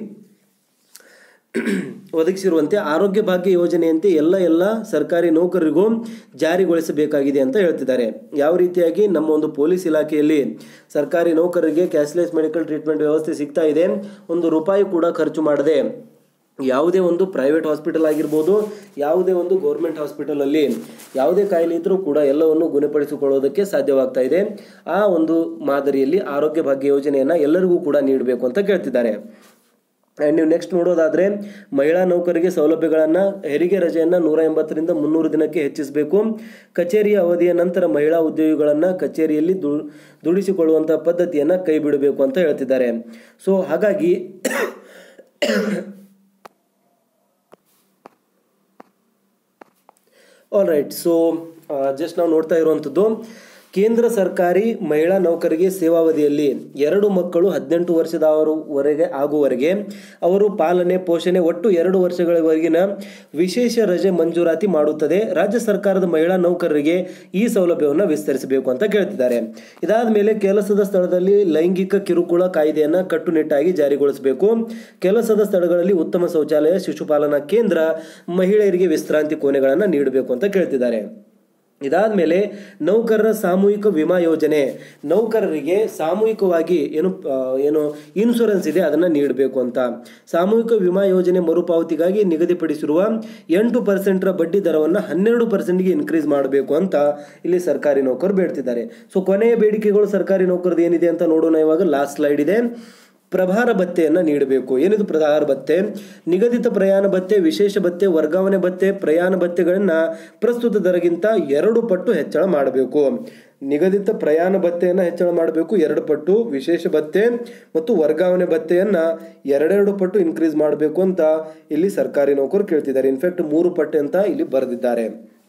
ಒದಗಿಸಿರುವಂತೆ ಆರೋಗ್ಯ ಭಾಗ್ಯ ಯೋಜನೆಯಂತೆ ಎಲ್ಲ ಎಲ್ಲ ಸರ್ಕಾರಿ ನೌಕರರಿಗೂ ಜಾರಿಗೊಳಿಸಬೇಕಾಗಿದೆ ಅಂತ ಹೇಳ್ತಿದ್ದಾರೆ ಯಾವ ರೀತಿಯಾಗಿ ನಮ್ಮ ಒಂದು ಪೊಲೀಸ್ ಇಲಾಖೆಯಲ್ಲಿ ಸರ್ಕಾರಿ ನೌಕರರಿಗೆ ಕ್ಯಾಶ್ಲೆಸ್ ಮೆಡಿಕಲ್ ಟ್ರೀಟ್ಮೆಂಟ್ ವ್ಯವಸ್ಥೆ ಸಿಗ್ತಾ ಇದೆ ಒಂದು ರೂಪಾಯಿ ಕೂಡ ಖರ್ಚು ಮಾಡದೆ ಯಾವುದೇ ಒಂದು ಪ್ರೈವೇಟ್ ಹಾಸ್ಪಿಟಲ್ ಆಗಿರ್ಬೋದು ಯಾವುದೇ ಒಂದು ಗೌರ್ಮೆಂಟ್ ಹಾಸ್ಪಿಟಲಲ್ಲಿ ಯಾವುದೇ ಕಾಯಿಲೆ ಇದ್ರೂ ಕೂಡ ಎಲ್ಲವನ್ನು ಗುಣಪಡಿಸಿಕೊಳ್ಳೋದಕ್ಕೆ ಸಾಧ್ಯವಾಗ್ತಾ ಇದೆ ಆ ಒಂದು ಮಾದರಿಯಲ್ಲಿ ಆರೋಗ್ಯ ಭಾಗ್ಯ ಯೋಜನೆಯನ್ನು ಎಲ್ಲರಿಗೂ ಕೂಡ ನೀಡಬೇಕು ಅಂತ ಕೇಳ್ತಿದ್ದಾರೆ ಆ್ಯಂಡ್ ನೀವು ನೆಕ್ಸ್ಟ್ ನೋಡೋದಾದರೆ ಮಹಿಳಾ ನೌಕರಿಗೆ ಸೌಲಭ್ಯಗಳನ್ನು ಹೆರಿಗೆ ರಜೆಯನ್ನು ನೂರ ಎಂಬತ್ತರಿಂದ ಮುನ್ನೂರು ದಿನಕ್ಕೆ ಹೆಚ್ಚಿಸಬೇಕು ಕಚೇರಿಯ ಅವಧಿಯ ನಂತರ ಮಹಿಳಾ ಉದ್ಯೋಗಿಗಳನ್ನು ಕಚೇರಿಯಲ್ಲಿ ದು ದುಡಿಸಿಕೊಳ್ಳುವಂಥ ಪದ್ಧತಿಯನ್ನು ಕೈ ಬಿಡಬೇಕು ಅಂತ ಹೇಳ್ತಿದ್ದಾರೆ ಸೊ ಹಾಗಾಗಿ ಆಲ್ ರೈಟ್ ಸೊ ಜಸ್ಟ್ ನಾವು ನೋಡ್ತಾ ಇರುವಂಥದ್ದು ಕೇಂದ್ರ ಸರ್ಕಾರಿ ಮಹಿಳಾ ನೌಕರಿಗೆ ಸೇವಾವಧಿಯಲ್ಲಿ ಎರಡು ಮಕ್ಕಳು ಹದಿನೆಂಟು ವರ್ಷದವರೆಗೆ ಆಗುವವರೆಗೆ ಅವರು ಪಾಲನೆ ಪೋಷಣೆ ಒಟ್ಟು ಎರಡು ವರ್ಷಗಳವರೆಗಿನ ವಿಶೇಷ ರಜೆ ಮಂಜೂರಾತಿ ಮಾಡುತ್ತದೆ ರಾಜ್ಯ ಸರ್ಕಾರದ ಮಹಿಳಾ ನೌಕರರಿಗೆ ಈ ಸೌಲಭ್ಯವನ್ನು ವಿಸ್ತರಿಸಬೇಕು ಅಂತ ಕೇಳ್ತಿದ್ದಾರೆ ಇದಾದ ಮೇಲೆ ಕೆಲಸದ ಸ್ಥಳದಲ್ಲಿ ಲೈಂಗಿಕ ಕಿರುಕುಳ ಕಾಯ್ದೆಯನ್ನು ಕಟ್ಟುನಿಟ್ಟಾಗಿ ಜಾರಿಗೊಳಿಸಬೇಕು ಕೆಲಸದ ಸ್ಥಳಗಳಲ್ಲಿ ಉತ್ತಮ ಶೌಚಾಲಯ ಶಿಶುಪಾಲನಾ ಕೇಂದ್ರ ಮಹಿಳೆಯರಿಗೆ ವಿಶ್ರಾಂತಿ ಕೋಣೆಗಳನ್ನು ನೀಡಬೇಕು ಅಂತ ಕೇಳ್ತಿದ್ದಾರೆ ಇದಾದ ಮೇಲೆ ನೌಕರರ ಸಾಮೂಹಿಕ ವಿಮಾ ಯೋಜನೆ ನೌಕರರಿಗೆ ಸಾಮೂಹಿಕವಾಗಿ ಏನು ಆ, ಏನು ಇನ್ಶೂರೆನ್ಸ್ ಇದೆ ಅದನ್ನು ನೀಡಬೇಕು ಅಂತ ಸಾಮೂಹಿಕ ವಿಮಾ ಯೋಜನೆ ಮರುಪಾವತಿಗಾಗಿ ನಿಗದಿಪಡಿಸಿರುವ ಎಂಟು ಪರ್ಸೆಂಟ್ರ ಬಡ್ಡಿ ದರವನ್ನು ಹನ್ನೆರಡು ಪರ್ಸೆಂಟ್ಗೆ ಇನ್ಕ್ರೀಸ್ ಮಾಡಬೇಕು ಅಂತ ಇಲ್ಲಿ ಸರ್ಕಾರಿ ನೌಕರು ಬೇಡ್ತಿದ್ದಾರೆ ಸೊ ಕೊನೆಯ ಬೇಡಿಕೆಗಳು ಸರ್ಕಾರಿ ನೌಕರದ್ದು ಏನಿದೆ ಅಂತ ನೋಡೋಣ ಇವಾಗ ಲಾಸ್ಟ್ ಸ್ಲೈಡ್ ಇದೆ ಪ್ರಭಾರ ಭತ್ಯೆಯನ್ನು ನೀಡಬೇಕು ಏನಿದು ಪ್ರಭಾರ ಭತ್ಯೆ ನಿಗದಿತ ಪ್ರಯಾಣ ಭತ್ಯೆ ವಿಶೇಷ ಭತ್ಯೆ ವರ್ಗಾವಣೆ ಭತ್ಯೆ ಪ್ರಯಾಣ ಭತ್ಯೆಗಳನ್ನು ಪ್ರಸ್ತುತ ದರಗಿಂತ ಎರಡು ಪಟ್ಟು ಹೆಚ್ಚಳ ಮಾಡಬೇಕು ನಿಗದಿತ ಪ್ರಯಾಣ ಭತ್ಯೆಯನ್ನು ಹೆಚ್ಚಳ ಮಾಡಬೇಕು ಎರಡು ಪಟ್ಟು ವಿಶೇಷ ಭತ್ಯೆ ಮತ್ತು ವರ್ಗಾವಣೆ ಭತ್ಯೆಯನ್ನು ಎರಡೆರಡು ಪಟ್ಟು ಇನ್ಕ್ರೀಸ್ ಮಾಡಬೇಕು ಅಂತ ಇಲ್ಲಿ ಸರ್ಕಾರಿ ನೌಕರು ಕೇಳ್ತಿದ್ದಾರೆ ಇನ್ಫ್ಯಾಕ್ಟ್ ಮೂರು ಪಟ್ಟು ಅಂತ ಇಲ್ಲಿ ಬರೆದಿದ್ದಾರೆ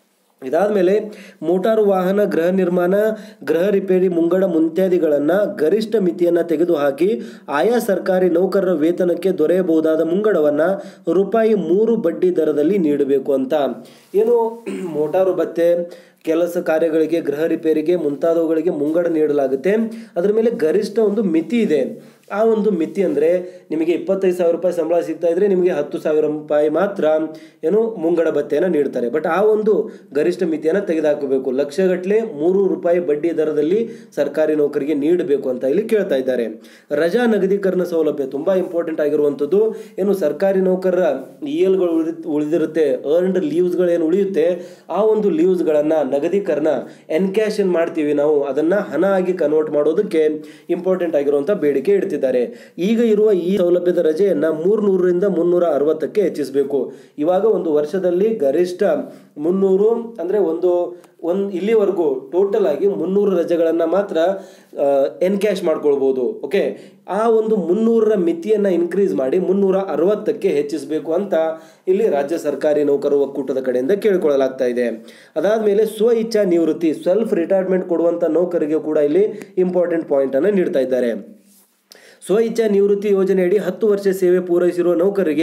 ಇದಾದ ಮೇಲೆ ಮೋಟಾರು ವಾಹನ ಗೃಹ ನಿರ್ಮಾಣ ಗೃಹ ರಿಪೇರಿ ಮುಂಗಡ ಮುಂತ್ಯಾದಿಗಳನ್ನು ಗರಿಷ್ಠ ಮಿತಿಯನ್ನು ತೆಗೆದುಹಾಕಿ ಆಯಾ ಸರ್ಕಾರಿ ನೌಕರರ ವೇತನಕ್ಕೆ ದೊರೆಯಬಹುದಾದ ಮುಂಗಡವನ್ನು ರೂಪಾಯಿ ಮೂರು ಬಡ್ಡಿ ದರದಲ್ಲಿ ನೀಡಬೇಕು ಅಂತ ಏನು ಮೋಟಾರು ಭತ್ಯೆ ಕೆಲಸ ಕಾರ್ಯಗಳಿಗೆ ಗೃಹ ರಿಪೇರಿಗೆ ಮುಂತಾದವುಗಳಿಗೆ ಮುಂಗಡ ನೀಡಲಾಗುತ್ತೆ ಅದರ ಮೇಲೆ ಗರಿಷ್ಠ ಒಂದು ಮಿತಿ ಇದೆ ಆ ಒಂದು ಮಿತಿ ಅಂದರೆ ನಿಮಗೆ ಇಪ್ಪತ್ತೈದು ಸಾವಿರ ರೂಪಾಯಿ ಸಂಬಳ ಸಿಗ್ತಾ ಇದ್ರೆ ನಿಮಗೆ ಹತ್ತು ಸಾವಿರ ರೂಪಾಯಿ ಮಾತ್ರ ಏನು ಮುಂಗಡ ಭತ್ಯೆಯನ್ನು ನೀಡ್ತಾರೆ ಬಟ್ ಆ ಒಂದು ಗರಿಷ್ಠ ಮಿತಿಯನ್ನು ತೆಗೆದುಹಾಕಬೇಕು ಲಕ್ಷಗಟ್ಟಲೆ ಮೂರು ರೂಪಾಯಿ ಬಡ್ಡಿ ದರದಲ್ಲಿ ಸರ್ಕಾರಿ ನೌಕರಿಗೆ ನೀಡಬೇಕು ಅಂತ ಇಲ್ಲಿ ಕೇಳ್ತಾ ಇದ್ದಾರೆ ರಜಾ ನಗದೀಕರಣ ಸೌಲಭ್ಯ ತುಂಬಾ ಇಂಪಾರ್ಟೆಂಟ್ ಆಗಿರುವಂಥದ್ದು ಏನು ಸರ್ಕಾರಿ ನೌಕರರ ಇ ಎಲ್ಗಳು ಉಳಿದಿರುತ್ತೆ ಅರ್ನ್ಡ್ ಲೀವ್ಸ್ಗಳು ಏನು ಉಳಿಯುತ್ತೆ ಆ ಒಂದು ಲೀವ್ಸ್ಗಳನ್ನು ನಗದೀಕರಣ ಎನ್ಕ್ಯಾಶ್ ಏನು ಮಾಡ್ತೀವಿ ನಾವು ಅದನ್ನ ಹಣ ಆಗಿ ಕನ್ವರ್ಟ್ ಮಾಡೋದಕ್ಕೆ ಇಂಪಾರ್ಟೆಂಟ್ ಆಗಿರುವಂಥ ಬೇಡಿಕೆ ಇಡ್ತಿದ್ದಾರೆ ಈಗ ಇರುವ ಈ ಸೌಲಭ್ಯದ ರಜೆಯನ್ನ ಮೂರ್ನೂರರಿಂದ ಮುನ್ನೂರ ಅರವತ್ತಕ್ಕೆ ಹೆಚ್ಚಿಸಬೇಕು ಇವಾಗ ಒಂದು ವರ್ಷದಲ್ಲಿ ಗರಿಷ್ಠ ಮುನ್ನೂರು ಅಂದ್ರೆ ಒಂದು ಒಂದು ಇಲ್ಲಿವರೆಗೂ ಟೋಟಲ್ ಆಗಿ ಮುನ್ನೂರು ರಜೆಗಳನ್ನು ಮಾತ್ರ ಎನ್ಕ್ಯಾಶ್ ಮಾಡ್ಕೊಳ್ಬೋದು ಓಕೆ ಆ ಒಂದು ಮುನ್ನೂರರ ಮಿತಿಯನ್ನು ಇನ್ಕ್ರೀಸ್ ಮಾಡಿ ಮುನ್ನೂರ ಅರವತ್ತಕ್ಕೆ ಹೆಚ್ಚಿಸಬೇಕು ಅಂತ ಇಲ್ಲಿ ರಾಜ್ಯ ಸರ್ಕಾರಿ ನೌಕರರ ಒಕ್ಕೂಟದ ಕಡೆಯಿಂದ ಕೇಳಿಕೊಳ್ಳಲಾಗ್ತಾ ಇದೆ ಅದಾದಮೇಲೆ ಸ್ವ ಇಚ್ಛಾ ನಿವೃತ್ತಿ ಸೆಲ್ಫ್ ರಿಟೈರ್ಮೆಂಟ್ ಕೊಡುವಂಥ ನೌಕರಿಗೆ ಕೂಡ ಇಲ್ಲಿ ಇಂಪಾರ್ಟೆಂಟ್ ಪಾಯಿಂಟನ್ನು ನೀಡ್ತಾ ಇದ್ದಾರೆ ಸ್ವ ಇಚ್ಛಾ ನಿವೃತ್ತಿ ಯೋಜನೆಯಡಿ ಹತ್ತು ವರ್ಷ ಸೇವೆ ಪೂರೈಸಿರುವ ನೌಕರರಿಗೆ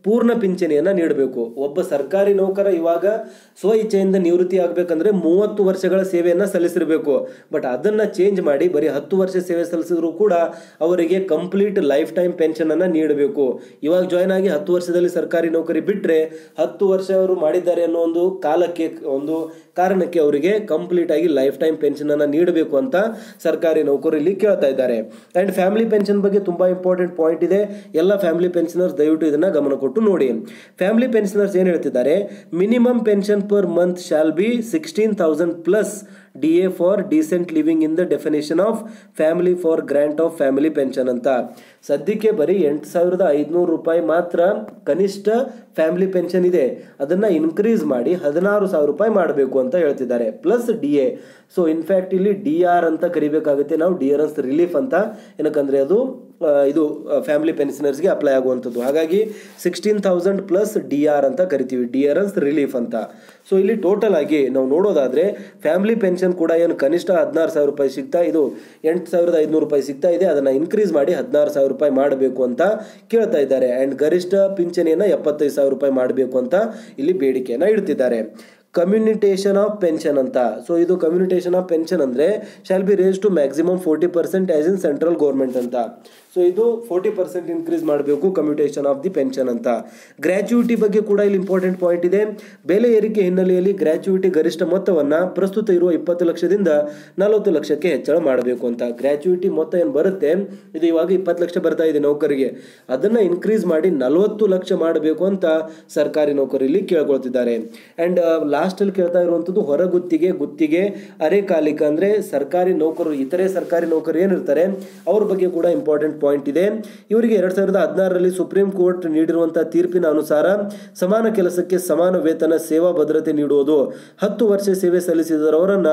ಪೂರ್ಣ ಪಿಂಚಣಿಯನ್ನು ನೀಡಬೇಕು ಒಬ್ಬ ಸರ್ಕಾರಿ ನೌಕರ ಇವಾಗ ಸ್ವ ಇಚ್ಛೆಯಿಂದ ನಿವೃತ್ತಿ ಆಗಬೇಕಂದ್ರೆ ಮೂವತ್ತು ವರ್ಷಗಳ ಸೇವೆಯನ್ನು ಸಲ್ಲಿಸಿರಬೇಕು ಬಟ್ ಅದನ್ನು ಚೇಂಜ್ ಮಾಡಿ ಬರೀ ಹತ್ತು ವರ್ಷ ಸೇವೆ ಸಲ್ಲಿಸಿದ್ರು ಕೂಡ ಅವರಿಗೆ ಕಂಪ್ಲೀಟ್ ಲೈಫ್ ಟೈಮ್ ಪೆನ್ಷನನ್ನು ನೀಡಬೇಕು ಇವಾಗ ಜಾಯ್ನ್ ಆಗಿ ಹತ್ತು ವರ್ಷದಲ್ಲಿ ಸರ್ಕಾರಿ ನೌಕರಿ ಬಿಟ್ಟರೆ ಹತ್ತು ವರ್ಷ ಅವರು ಮಾಡಿದ್ದಾರೆ ಅನ್ನೋ ಒಂದು ಕಾಲಕ್ಕೆ ಒಂದು ಕಾರಣಕ್ಕೆ ಅವರಿಗೆ ಕಂಪ್ಲೀಟ್ ಆಗಿ ಲೈಫ್ ಟೈಮ್ ಪೆನ್ಷನ್ ಅನ್ನ ನೀಡಬೇಕು ಅಂತ ಸರ್ಕಾರಿ ನೌಕರು ಇಲ್ಲಿ ಕೇಳ್ತಾ ಇದ್ದಾರೆ ಅಂಡ್ ಫ್ಯಾಮಿಲಿ ಪೆನ್ಷನ್ ಬಗ್ಗೆ ತುಂಬಾ ಇಂಪಾರ್ಟೆಂಟ್ ಪಾಯಿಂಟ್ ಇದೆ ಎಲ್ಲ ಫ್ಯಾಮಿಲಿ ಪೆನ್ಷನರ್ಸ್ ದಯವಿಟ್ಟು ಇದನ್ನ ಗಮನ ಕೊಟ್ಟು ನೋಡಿ ಫ್ಯಾಮಿಲಿ ಪೆನ್ಷನರ್ಸ್ ಏನ್ ಹೇಳ್ತಿದ್ದಾರೆ minimum pension per month shall be sixteen thousand plus D A for decent living in the definition of family for grant of family pension ಅಂತ ಸದ್ಯಕ್ಕೆ ಬರೀ ಎಂಟು ಸಾವಿರದ ಐದುನೂರು ರೂಪಾಯಿ ಮಾತ್ರ ಕನಿಷ್ಠ ಫ್ಯಾಮಿಲಿ ಪೆನ್ಷನ್ ಇದೆ ಅದನ್ನ ಇನ್ಕ್ರೀಸ್ ಮಾಡಿ ಹದಿನಾರು ಸಾವಿರ ರೂಪಾಯಿ ಮಾಡಬೇಕು ಅಂತ ಹೇಳ್ತಿದ್ದಾರೆ plus D A so in fact ಇಲ್ಲಿ ಡಿ ಆರ್ ಅಂತ ಕರಿಬೇಕಾಗುತ್ತೆ ನಾವು ಡಿಯರೆನ್ಸ್ ರಿಲೀಫ್ ಅಂತ ಏನಕ್ಕಂದ್ರೆ ಅದು ಆ, ಇದು ಫ್ಯಾಮಿಲಿ ಪೆನ್ಷನರ್ಸ್ಗೆ ಅಪ್ಲೈ ಆಗುವಂಥದ್ದು ಹಾಗಾಗಿ sixteen thousand plus D R ಅಂತ ಕರಿತೀವಿ ಡಿಯರೆನ್ಸ್ ರಿಲೀಫ್ ಅಂತ ಸೊ ಇಲ್ಲಿ ಟೋಟಲ್ ಆಗಿ ನಾವು ನೋಡೋದಾದ್ರೆ ಫ್ಯಾಮಿಲಿ ಪೆನ್ಷನ್ ಕೂಡ ಏನು ಕನಿಷ್ಠ ಹದಿನಾರು ಸಾವಿರ ರೂಪಾಯಿ ಸಿಗ್ತಾ ಇದು ಎಂಟು ಸಾವಿರದ ಐದುನೂರು ರೂಪಾಯಿ ಸಿಗ್ತಾ ಇದೆ ಅದನ್ನ ಇನ್ಕ್ರೀಸ್ ಮಾಡಿ ಹದಿನಾರು ಸಾವಿರ ರೂಪಾಯಿ ಮಾಡಬೇಕು ಅಂತ ಕೇಳ್ತಾ ಇದ್ದಾರೆ ಅಂಡ್ ಗರಿಷ್ಠ ಪಿಂಚಣಿಯನ್ನ ಎಪ್ಪತ್ತೈದು ಸಾವಿರ ರೂಪಾಯಿ ಮಾಡಬೇಕು ಅಂತ ಇಲ್ಲಿ ಬೇಡಿಕೆಯನ್ನ ಇಡ್ತಿದ್ದಾರೆ ಕಮ್ಯುನಿಟೇಷನ್ ಆಫ್ ಪೆನ್ಷನ್ ಅಂತ ಸೊ ಇದು ಕಮ್ಯುನಿಟೇಷನ್ ಆಫ್ ಪೆನ್ಷನ್ ಅಂದ್ರೆ shall be raised to maximum forty percent as in central government ಅಂತ ಸೊ ಇದು ಫೋರ್ಟಿ ಪರ್ಸೆಂಟ್ ಇನ್ಕ್ರೀಸ್ ಮಾಡಬೇಕು ಕಮ್ಯುಟೇಷನ್ ಆಫ್ ದಿ ಪೆನ್ಷನ್ ಅಂತ ಗ್ರ್ಯಾಚುಯಿಟಿ ಬಗ್ಗೆ ಕೂಡ ಇಲ್ಲಿ ಇಂಪಾರ್ಟೆಂಟ್ ಪಾಯಿಂಟ್ ಇದೆ ಬೆಲೆ ಏರಿಕೆ ಹಿನ್ನೆಲೆಯಲ್ಲಿ ಗ್ರ್ಯಾಚುಯಿಟಿ ಗರಿಷ್ಠ ಮೊತ್ತವನ್ನ ಪ್ರಸ್ತುತ ಇರುವ ಇಪ್ಪತ್ತು ಲಕ್ಷದಿಂದ ನಲವತ್ತು ಲಕ್ಷಕ್ಕೆ ಹೆಚ್ಚಳ ಮಾಡಬೇಕು ಅಂತ ಗ್ರ್ಯಾಚುಯಿಟಿ ಮೊತ್ತ ಏನು ಬರುತ್ತೆ ಇದು ಇವಾಗ ಇಪ್ಪತ್ತು ಲಕ್ಷ ಬರ್ತಾ ಇದೆ ನೌಕರಿಗೆ ಅದನ್ನ ಇನ್ಕ್ರೀಸ್ ಮಾಡಿ ನಲವತ್ತು ಲಕ್ಷ ಮಾಡಬೇಕು ಅಂತ ಸರ್ಕಾರಿ ನೌಕರಲ್ಲಿ ಕೇಳ್ಕೊಳ್ತಿದ್ದಾರೆ ಅಂಡ್ ಲಾಸ್ಟ್ ಅಲ್ಲಿ ಕೇಳ್ತಾ ಇರುವಂತದ್ದು ಹೊರಗುತ್ತಿಗೆ ಗುತ್ತಿಗೆ ಅರೆಕಾಲಿಕ ಅಂದ್ರೆ ಸರ್ಕಾರಿ ನೌಕರರು ಇತರೆ ಸರ್ಕಾರಿ ನೌಕರು ಏನಿರ್ತಾರೆ ಅವ್ರ ಬಗ್ಗೆ ಕೂಡ ಇಂಪಾರ್ಟೆಂಟ್ ಪಾಯಿಂಟ್ ಇದೆ ಇವರಿಗೆ ಎರಡ್ ಸಾವಿರದ ಹದಿನಾರರಲ್ಲಿ ಸುಪ್ರೀಂ ಕೋರ್ಟ್ ನೀಡಿರುವಂತಹ ತೀರ್ಪಿನ ಅನುಸಾರ ಸಮಾನ ಕೆಲಸಕ್ಕೆ ಸಮಾನ ವೇತನ ಸೇವಾ ಭದ್ರತೆ ನೀಡುವುದು ಹತ್ತು ವರ್ಷ ಸೇವೆ ಸಲ್ಲಿಸಿದವರನ್ನ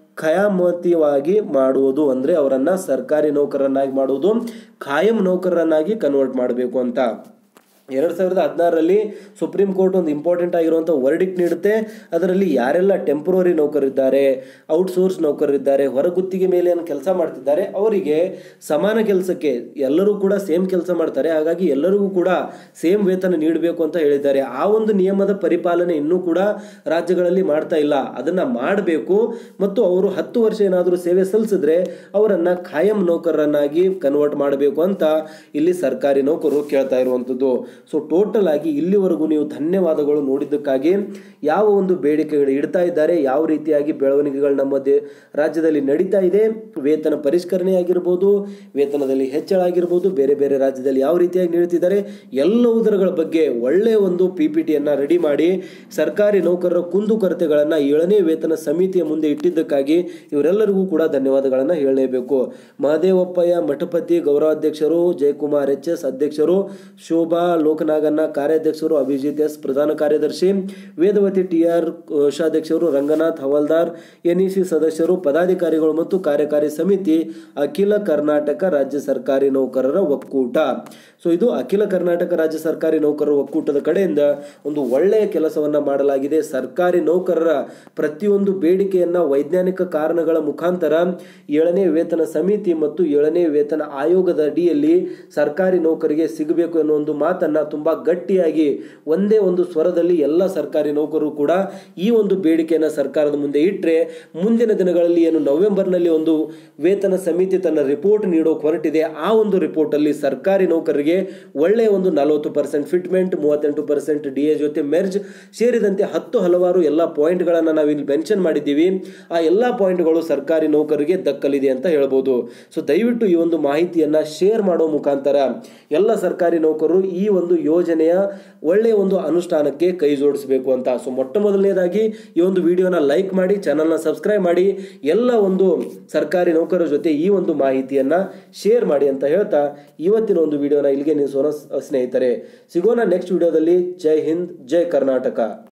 ಖಯಾಮತಿಯಾಗಿ ಮಾಡುವುದು ಅಂದ್ರೆ ಅವರನ್ನ ಸರ್ಕಾರಿ ನೌಕರನ್ನಾಗಿ ಮಾಡುವುದು ಖಾಯಂ ನೌಕರರನ್ನಾಗಿ ಕನ್ವರ್ಟ್ ಮಾಡಬೇಕು ಅಂತ ಎರಡು ಸಾವಿರದ ಹದಿನಾರರಲ್ಲಿ ಸುಪ್ರೀಂ ಕೋರ್ಟ್ ಒಂದು ಇಂಪಾರ್ಟೆಂಟ್ ಆಗಿರುವಂಥ ವರ್ಡಿಕ್ಟ್ ನೀಡುತ್ತೆ ಅದರಲ್ಲಿ ಯಾರೆಲ್ಲ ಟೆಂಪ್ರರಿ ನೌಕರಿದ್ದಾರೆ ಔಟ್ಸೋರ್ಸ್ ನೌಕರರಿದ್ದಾರೆ ಹೊರಗುತ್ತಿಗೆ ಮೇಲೆ ಏನು ಕೆಲಸ ಮಾಡ್ತಿದ್ದಾರೆ ಅವರಿಗೆ ಸಮಾನ ಕೆಲಸಕ್ಕೆ ಎಲ್ಲರೂ ಕೂಡ ಸೇಮ್ ಕೆಲಸ ಮಾಡ್ತಾರೆ ಹಾಗಾಗಿ ಎಲ್ಲರಿಗೂ ಕೂಡ ಸೇಮ್ ವೇತನ ನೀಡಬೇಕು ಅಂತ ಹೇಳಿದ್ದಾರೆ ಆ ಒಂದು ನಿಯಮದ ಪರಿಪಾಲನೆ ಇನ್ನೂ ಕೂಡ ರಾಜ್ಯಗಳಲ್ಲಿ ಮಾಡ್ತಾ ಇಲ್ಲ ಅದನ್ನ ಮಾಡಬೇಕು ಮತ್ತು ಅವರು ಹತ್ತು ವರ್ಷ ಏನಾದರೂ ಸೇವೆ ಸಲ್ಲಿಸಿದ್ರೆ ಅವರನ್ನ ಖಾಯಂ ನೌಕರರನ್ನಾಗಿ ಕನ್ವರ್ಟ್ ಮಾಡಬೇಕು ಅಂತ ಇಲ್ಲಿ ಸರ್ಕಾರಿ ನೌಕರರು ಕೇಳ್ತಾ ಇರುವಂಥದ್ದು ಸೊ ಟೋಟಲ್ ಆಗಿ ಇಲ್ಲಿವರೆಗೂ ನೀವು ಧನ್ಯವಾದಗಳು ನೋಡಿದ್ದಕ್ಕಾಗಿ ಯಾವ ಒಂದು ಬೇಡಿಕೆಗಳು ಇಡ್ತಾ ಇದ್ದಾರೆ ಯಾವ ರೀತಿಯಾಗಿ ಬೆಳವಣಿಗೆಗಳು ನಮ್ಮ ದೇ ರಾಜ್ಯದಲ್ಲಿ ನಡೀತಾ ಇದೆ ವೇತನ ಪರಿಷ್ಕರಣೆ ಆಗಿರ್ಬೋದು ವೇತನದಲ್ಲಿ ಹೆಚ್ಚಳ ಆಗಿರ್ಬೋದು ಬೇರೆ ಬೇರೆ ರಾಜ್ಯದಲ್ಲಿ ಯಾವ ರೀತಿಯಾಗಿ ನೀಡುತ್ತಿದ್ದಾರೆ ಎಲ್ಲವುದರಗಳ ಬಗ್ಗೆ ಒಳ್ಳೆಯ ಒಂದು ಪಿ ಪಿ ಟಿಯನ್ನು ರೆಡಿ ಮಾಡಿ ಸರ್ಕಾರಿ ನೌಕರರ ಕುಂದುಕೊರತೆಗಳನ್ನು ಏಳನೇ ವೇತನ ಸಮಿತಿಯ ಮುಂದೆ ಇಟ್ಟಿದ್ದಕ್ಕಾಗಿ ಇವರೆಲ್ಲರಿಗೂ ಕೂಡ ಧನ್ಯವಾದಗಳನ್ನು ಹೇಳಲೇಬೇಕು ಮಹದೇವಪ್ಪಯ್ಯ ಮಠಪತಿ ಗೌರವಾಧ್ಯಕ್ಷರು ಜಯಕುಮಾರ್ ಎಚ್ ಎಸ್ ಅಧ್ಯಕ್ಷರು ಶೋಭಾ ಲೋಕನಾಗನ್ನ ಕಾರ್ಯಾಧ್ಯಕ್ಷರು ಅಭಿಜಿತ್ ಎಸ್ ಪ್ರಧಾನ ಕಾರ್ಯದರ್ಶಿ ವೇದವತಿ ಟಿ ಆರ್ ಕೋಶಾಧ್ಯಕ್ಷರು ರಂಗನಾಥ್ ಹವಲ್ದಾರ್ ಎನ್ಇಸಿ ಸದಸ್ಯರು ಪದಾಧಿಕಾರಿಗಳು ಮತ್ತು ಕಾರ್ಯಕಾರಿ ಸಮಿತಿ ಅಖಿಲ ಕರ್ನಾಟಕ ರಾಜ್ಯ ಸರ್ಕಾರಿ ನೌಕರರ ಒಕ್ಕೂಟ ಸೊ ಇದು ಅಖಿಲ ಕರ್ನಾಟಕ ರಾಜ್ಯ ಸರ್ಕಾರಿ ನೌಕರರ ಒಕ್ಕೂಟದ ಕಡೆಯಿಂದ ಒಂದು ಒಳ್ಳೆಯ ಕೆಲಸವನ್ನ ಮಾಡಲಾಗಿದೆ ಸರ್ಕಾರಿ ನೌಕರರ ಪ್ರತಿಯೊಂದು ಬೇಡಿಕೆಯನ್ನ ವೈಜ್ಞಾನಿಕ ಕಾರಣಗಳ ಮುಖಾಂತರ ಏಳನೇ ವೇತನ ಸಮಿತಿ ಮತ್ತು ಏಳನೇ ವೇತನ ಆಯೋಗದ ಅಡಿಯಲ್ಲಿ ಸರ್ಕಾರಿ ನೌಕರಿಗೆ ಸಿಗಬೇಕು ಅನ್ನೋ ಒಂದು ಮಾತನ್ನ ತುಂಬಾ ಗಟ್ಟಿಯಾಗಿ ಒಂದೇ ಒಂದು ಸ್ವರದಲ್ಲಿ ಎಲ್ಲ ಸರ್ಕಾರಿ ನೌಕರರು ಕೂಡ ಈ ಒಂದು ಬೇಡಿಕೆಯನ್ನ ಸರ್ಕಾರದ ಮುಂದೆ ಇಟ್ಟರೆ ಮುಂದಿನ ದಿನಗಳಲ್ಲಿ ಏನು ನವೆಂಬರ್ನಲ್ಲಿ ಒಂದು ವೇತನ ಸಮಿತಿ ತನ್ನ ರಿಪೋರ್ಟ್ ನೀಡೋಕೆ ಹೊರಟಿದೆ ಆ ಒಂದು ರಿಪೋರ್ಟ್ ಅಲ್ಲಿ ಸರ್ಕಾರಿ ನೌಕರರಿಗೆ ಒಳ್ಳೆಯ ಒಂದು ನಲವತ್ತು ಪರ್ಸೆಂಟ್ ಫಿಟ್ಮೆಂಟ್ ಮೂವತ್ತೆಂಟು ಪರ್ಸೆಂಟ್ ಡಿ ಎ ಜೊತೆ ಮೆರ್ಜ್ ಸೇರಿದಂತೆ ಹತ್ತು ಹಲವಾರು ಎಲ್ಲ ಪಾಯಿಂಟ್ಗಳನ್ನು ನಾವು ಇಲ್ಲಿ ಮೆನ್ಷನ್ ಮಾಡಿದ್ದೀವಿ ಆ ಎಲ್ಲ ಪಾಯಿಂಟ್ಗಳು ಸರ್ಕಾರಿ ನೌಕರರಿಗೆ ದಕ್ಕಲಿದೆ ಅಂತ ಹೇಳ್ಬೋದು ಸೊ ದಯವಿಟ್ಟು ಈ ಒಂದು ಮಾಹಿತಿಯನ್ನ ಶೇರ್ ಮಾಡೋ ಮುಖಾಂತರ ಎಲ್ಲ ಸರ್ಕಾರಿ ನೌಕರರು ಈ ಒಂದು ಯೋಜನೆಯ ಒಳ್ಳೆಯ ಒಂದು ಅನುಷ್ಠಾನಕ್ಕೆ ಕೈ ಜೋಡಿಸಬೇಕು ಅಂತ ಸೊ ಮೊಟ್ಟ ಮೊದಲನೇದಾಗಿ ಈ ಒಂದು ವಿಡಿಯೋನ ಲೈಕ್ ಮಾಡಿ ಚಾನಲ್ನ ಸಬ್ಸ್ಕ್ರೈಬ್ ಮಾಡಿ ಎಲ್ಲ ಒಂದು ಸರ್ಕಾರಿ ನೌಕರರ ಜೊತೆ ಈ ಒಂದು ಮಾಹಿತಿಯನ್ನ ಶೇರ್ ಮಾಡಿ ಅಂತ ಹೇಳ್ತಾ ಇವತ್ತಿನ ಒಂದು ವಿಡಿಯೋನ ಇಲ್ಲಿಗೆ ನಿಲ್ಲಿಸೋಣ ಸ್ನೇಹಿತರೆ ಸಿಗೋಣ ನೆಕ್ಸ್ಟ್ ವಿಡಿಯೋದಲ್ಲಿ ಜೈ ಹಿಂದ್ ಜೈ ಕರ್ನಾಟಕ